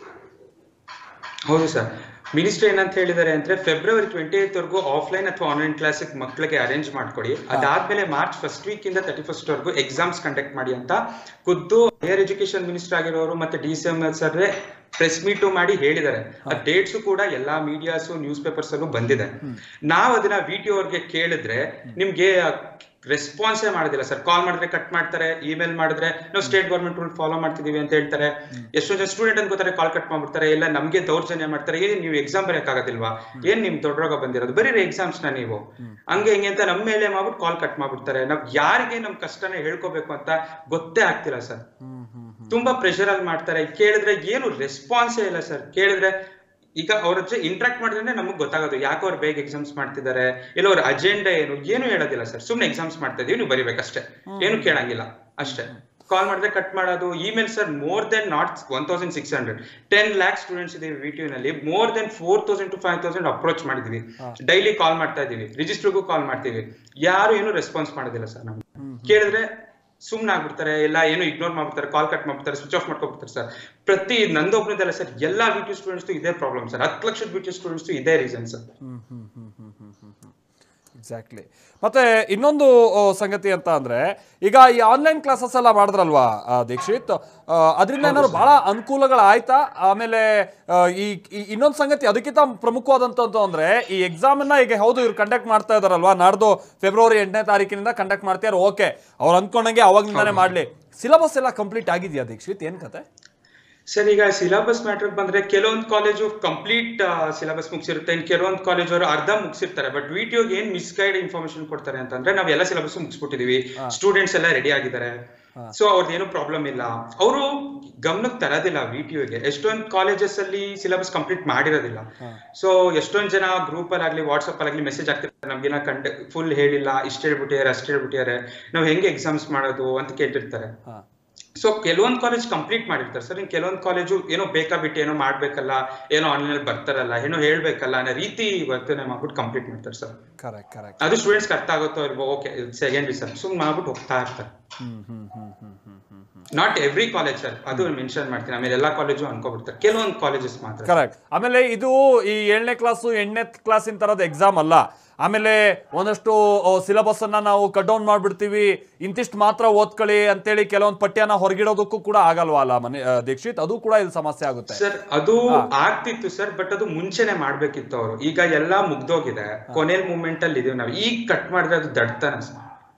ಹೌದು ಸರ್ ಮಿನಿಸ್ಟರ್ ಏನಂತ ಹೇಳಿದ್ದಾರೆ ಅಂದ್ರೆ ಫೆಬ್ರವರಿ ಟ್ವೆಂಟಿ ಏತ್ ವರೆಗೂ ಆಫ್ಲೈನ್ ಅಥವಾ ಆನ್ಲೈನ್ ಕ್ಲಾಸ್ ಮಕ್ಕಳಿಗೆ ಅರೇಂಜ್ ಮಾಡ್ಕೊಡಿ ಅದಾದ್ಮೇಲೆ ಮಾರ್ಚ್ ಫಸ್ಟ್ ವೀಕ್ ಇಂದ ತರ್ಟಿ ಫಸ್ಟ್ ವರೆಗೂ ಎಕ್ಸಾಮ್ಸ್ ಕಂಡಕ್ಟ್ ಮಾಡಿ ಅಂತ ಖುದ್ದು ಹೈಯರ್ ಎಜುಕೇಶನ್ ಮಿನಿಸ್ಟರ್ ಆಗಿರೋರು ಮತ್ತೆ D C M sir press meet ಮಾಡಿ ಹೇಳಿದ್ದಾರೆ ಆ ಡೇಟ್ಸ್ ಕೂಡ ಎಲ್ಲಾ ಮೀಡಿಯಾಸ್ ನ್ಯೂಸ್ ಪೇಪರ್ಸ್ ಅಲ್ಲೂ ಬಂದಿದೆ ನಾವ್ ಅದನ್ನ ವಿ ಟಿ ಅವ್ರಿಗೆ ಕೇಳಿದ್ರೆ ನಿಮ್ಗೆ ರೆಸ್ಪಾನ್ಸೇ ಮಾಡೋದಿಲ್ಲ ಸರ್ ಕಾಲ್ ಮಾಡಿದ್ರೆ ಕಟ್ ಮಾಡ್ತಾರೆ ಇಮೇಲ್ ಮಾಡಿದ್ರೆ ನಾವು ಸ್ಟೇಟ್ ಗೌರ್ಮೆಂಟ್ ರೂಲ್ ಫಾಲೋ ಮಾಡ್ತಿದೀವಿ ಅಂತ ಹೇಳ್ತಾರೆ ಎಷ್ಟೋ ಜನ ಸ್ಟೂಡೆಂಟ್ ಅನ್ಕೋತಾರೆ ಕಾಲ್ ಕಟ್ ಮಾಡ್ಬಿಡ್ತಾರೆ ಇಲ್ಲ ನಮ್ಗೆ ದೌರ್ಜನ್ಯ ಮಾಡ್ತಾರೆ ಏನ್ ನೀವು ಎಕ್ಸಾಮ್ ಬರೆಯಕ್ಕಾಗೋದಿಲ್ವಾ ಏನ್ ನಿಮ್ ದೊಡ್ಡ ರೋಗ ಬಂದಿರೋದು ಬರೀ ಎಕ್ಸಾಮ್ಸ್ ನ ನೀವು ಹಂಗೆ ಹಿಂಗೆ ಅಂತ ನಮ್ಮ ಮೇಲೆ ಮಾಡ್ಬಿಟ್ಟು ಕಾಲ್ ಕಟ್ ಮಾಡ್ಬಿಡ್ತಾರೆ ನಾವ್ ಯಾರಿಗೆ ನಮ್ ಕಷ್ಟನ ಹೇಳ್ಕೋಬೇಕು ಅಂತ ಗೊತ್ತೇ ಆಗ್ತಿಲ್ಲ ಸರ್ ತುಂಬಾ ಪ್ರೆಷರ್ ಅಲ್ಲಿ ಮಾಡ್ತಾರೆ ಕೇಳಿದ್ರೆ ಏನು ರೆಸ್ಪಾನ್ಸೇ ಇಲ್ಲ ಸರ್ ಕೇಳಿದ್ರೆ ಈಗ ಅವ್ರ ಜೊತೆ ಇಂಟ್ರಾಕ್ಟ್ ಮಾಡಿದ್ರೆ ನಮಗ್ ಗೊತ್ತಾಗೋದು ಯಾಕೆ ಅವ್ರು ಬೇಗ ಎಕ್ಸಾಮ್ಸ್ ಮಾಡ್ತಿದ್ದಾರೆ ಇಲ್ಲ ಅವ್ರ ಅಜೆಂಡಾ ಏನು ಏನು ಹೇಳೋದಿಲ್ಲ ಸರ್ ಸುಮ್ನೆ ಎಕ್ಸಾಮ್ಸ್ ಮಾಡ್ತಾ ಇದೀವಿ ನೀವು ಬರಿಬೇಕಷ್ಟೇ ಏನು ಕೇಳಂಗಿಲ್ಲ ಅಷ್ಟೇ ಕಾಲ್ ಮಾಡಿದ್ರೆ ಕಟ್ ಮಾಡೋದು email sir more than not one thousand six hundred ten lakh students ಇದೀವಿ ವಿ ನಲ್ಲಿ more than four thousand to five thousand approach ಮಾಡಿದೀವಿ ಡೈಲಿ ಕಾಲ್ ಮಾಡ್ತಾ ಇದೀವಿ ರಿಜಿಸ್ಟರ್ಗೂ ಕಾಲ್ ಮಾಡ್ತೀವಿ ಯಾರು ಏನು ರೆಸ್ಪಾನ್ಸ್ ಮಾಡೋದಿಲ್ಲ ಸರ್ ನಮ್ಗೆ ಕೇಳಿದ್ರೆ ಸುಮ್ನೆ ಆಗ್ಬಿಡ್ತಾರೆ ಎಲ್ಲ ಏನು ಇಗ್ನೋರ್ ಮಾಡ್ಬಿಡ್ತಾರೆ ಕಾಲ್ ಕಟ್ ಮಾಡ್ಬಿಡ್ತಾರೆ ಸ್ವಿಚ್ ಆಫ್ ಮಾಡ್ಕೊಬಿಡ್ತಾರೆ ಸರ್ ಪ್ರತಿ ನಂದೊಬ್ಬನದಲ್ಲ ಸರ್ ಎಲ್ಲಾ ಬಿ ಟಿ ಸ್ಟೂಡೆಂಟ್ಸ್ ಇದೇ ಪ್ರಾಬ್ಲಮ್ ಸರ್ ಹತ್ತು ಲಕ್ಷದ ಬಿ ಟಿ ಸ್ಟೂಡೆಂಟ್ಸ್ ಇದೇ ರೀಸನ್ ಸರ್ ಎಕ್ಸಾಕ್ಟ್ಲಿ ಮತ್ತೆ ಇನ್ನೊಂದು ಆ, ಸಂಗತಿ ಅಂತ ಅಂದ್ರೆ ಈಗ ಈ ಆನ್ಲೈನ್ ಕ್ಲಾಸಸ್ ಎಲ್ಲ ಮಾಡಿದ್ರಲ್ವಾ ಆ, ದೀಕ್ಷಿತ್ ಅದರಿಂದ ಏನಾದ್ರು ಬಹಳ ಅನುಕೂಲಗಳಾಯ್ತಾ ಆಮೇಲೆ ಆ, ಈ ಈ- ಇನ್ನೊಂದು ಸಂಗತಿ ಅದಕ್ಕಿಂತ ಪ್ರಮುಖವಾದಂಥದ್ದು ಅಂದ್ರೆ ಈ ಎಕ್ಸಾಮ್ ಅನ್ನ ಈಗ ಹೌದು ಇವ್ರು ಕಂಡಕ್ಟ್ ಮಾಡ್ತಾ ಇದಾರಲ್ವಾ ನಾಡ್ದು ಫೆಬ್ರವರಿ ಎಂಟನೇ ತಾರೀಕಿನಿಂದ ಕಂಡಕ್ಟ್ ಮಾಡ್ತಾರೆ ಓಕೆ ಅವ್ರು ಅನ್ಕೊಂಡಂಗೆ ಅವಾಗಿಂದಾನೇ ಮಾಡ್ಲಿ ಸಿಲೆಬಸ್ ಎಲ್ಲ ಕಂಪ್ಲೀಟ್ ಆಗಿದೆಯಾ ದೀಕ್ಷಿತ್ ಏನ್ ಕತೆ ಸರ್ ಈಗ ಸಿಲೆಬಸ್ ಮ್ಯಾಟರ್ ಬಂದ್ರೆ ಕೆಲವೊಂದು ಕಾಲೇಜು ಕಂಪ್ಲೀಟ್ ಸಿಲೆಬಸ್ ಮುಗಿಸಿರುತ್ತೆ ಇನ್ ಕೆಲವೊಂದು ಕಾಲೇಜ್ ಅವರು ಅರ್ಧ ಮುಗಿಸಿರ್ತಾರೆ ಬಟ್ ವಿ ಟಿ ಏನ್ ಮಿಸ್ಗೈಡ್ ಇನ್ಫಾರ್ಮೇಶನ್ ಕೊಡ್ತಾರೆ ಅಂತಂದ್ರೆ ನಾವ್ ಎಲ್ಲ ಸಿಲೆಬಸ್ ಮುಗಿಸ್ಬಿಟ್ಟಿದೀವಿ ಸ್ಟೂಡೆಂಟ್ಸ್ ಎಲ್ಲ ರೆಡಿ ಆಗಿದ್ದಾರೆ ಸೊ ಅವ್ರದ್ದು ಏನು ಪ್ರಾಬ್ಲಮ್ ಇಲ್ಲ ಅವರು ಗಮನಕ್ಕೆ ತರೋದಿಲ್ಲ ವಿ ಟಿ ಗೆ ಎಷ್ಟೊಂದು ಕಾಲೇಜಸ್ ಅಲ್ಲಿ ಸಿಲೆಬಸ್ ಕಂಪ್ಲೀಟ್ ಮಾಡಿರೋದಿಲ್ಲ ಸೊ ಎಷ್ಟೊಂದ್ ಜನ ಗ್ರೂಪ್ ಅಲ್ಲಿ ಆಗ್ಲಿ ವಾಟ್ಸ್ಆಪ್ ಅಲ್ಲಿ ಮೆಸೇಜ್ ಆಗ್ತಿರ್ತಾರೆ ನಮ್ಗೇನ ಕಂಡ ಫುಲ್ ಹೇಳಿಲ್ಲ ಇಷ್ಟ ಹೇಳ್ಬಿಟ್ಟಿದ್ದಾರೆ ಅಷ್ಟು ಹೇಳ್ಬಿಟ್ಟಿದ್ದಾರೆ ನಾವ್ ಹೆಂಗೆ ಎಕ್ಸಾಮ್ಸ್ ಮಾಡೋದು ಅಂತ ಕೇಳ್ತಿರ್ತಾರೆ ಹಾ ಸೊ ಕೆಲವೊಂದು ಕಾಲೇಜ್ ಕಂಪ್ಲೀಟ್ ಮಾಡಿರ್ತಾರೆ ಸರ್ ಇನ್ ಕೆಲವೊಂದು ಕಾಲೇಜು ಏನೋ ಬೇಕಾ ಬಿಟ್ಟು ಏನೋ ಮಾಡ್ಬೇಕಲ್ಲ ಏನೋ ಆನ್ಲೈನ್ ಬರ್ತಾರಲ್ಲ ಏನೋ ಹೇಳ್ಬೇಕಲ್ಲ ಅನ್ನೋ ರೀತಿ ವರ್ತನೆ ಮಾಡ್ಬಿಟ್ಟು ಕಂಪ್ಲೀಟ್ ಮಾಡ್ತಾರೆ ಸರ್ ಕರೆಕ್ಟ್ ಕರೆಕ್ಟ್ ಅದು ಸ್ಟೂಡೆಂಟ್ಸ್ ಅರ್ಥ ಆಗುತ್ತೋ ಇಲ್ವೋ ಓಕೆ ಸೆಕೆಂಡ್ರಿ ಸರ್ ಸುಮ್ಮನೆ ಮಾಡ್ಬಿಟ್ಟು ಹೋಗ್ತಾ ಇರ್ತಾರೆ hmm hmm hmm hmm hmm hmm hmm not every college sir ಅದು ಮೆನ್ಷನ್ ಮಾಡ್ತೀನಿ ಆಮೇಲೆ ಎಲ್ಲಾ ಕಾಲೇಜು ಅನ್ಕೋಬಿಡ್ತಾರೆ ಕೆಲವೊಂದು ಕಾಲೇಜಸ್ ಮಾತ್ರ ಕರೆಕ್ಟ್ ಆಮೇಲೆ ಇದು ಈ ಏಳನೇ ಕ್ಲಾಸು ಎಂಟನೇ ಕ್ಲಾಸಿನ ತರದ ಎಕ್ಸಾಮ್ ಅಲ್ಲ ಆಮೇಲೆ ಒಂದಷ್ಟು ಸಿಲೆಬಸ್ ಅನ್ನ ನಾವು ಕಟ್ ಡೌನ್ ಮಾಡ್ಬಿಡ್ತೀವಿ ಇಂತಿಷ್ಟು ಮಾತ್ರ ಓದ್ಕೊಳ್ಳಿ ಅಂತೇಳಿ ಕೆಲವೊಂದು ಪಠ್ಯನ ಹೊರಗಿಡೋದಕ್ಕೂ ಕೂಡ ಆಗಲ್ವಾ ಅಲ್ಲ ಮನೆ ಆ, ದೀಕ್ಷಿತ್ ಅದು ಕೂಡ ಇಲ್ಲಿ ಸಮಸ್ಯೆ ಆಗುತ್ತೆ ಸರ್ ಅದು ಆಗ್ತಿತ್ತು ಸರ್ ಬಟ್ ಅದು ಮುಂಚೆನೆ ಮಾಡ್ಬೇಕಿತ್ತು ಅವರು ಈಗ ಎಲ್ಲಾ ಮುಗ್ದೋಗಿದೆ ಕೊನೆಯ ಮೂಮೆಂಟ್ ಅಲ್ಲಿ ಇದೀವಿ ನಾವು ಈಗ ಕಟ್ ಮಾಡಿದ್ರೆ ಅದು ದಡ್ತಾನೆ ಸರ್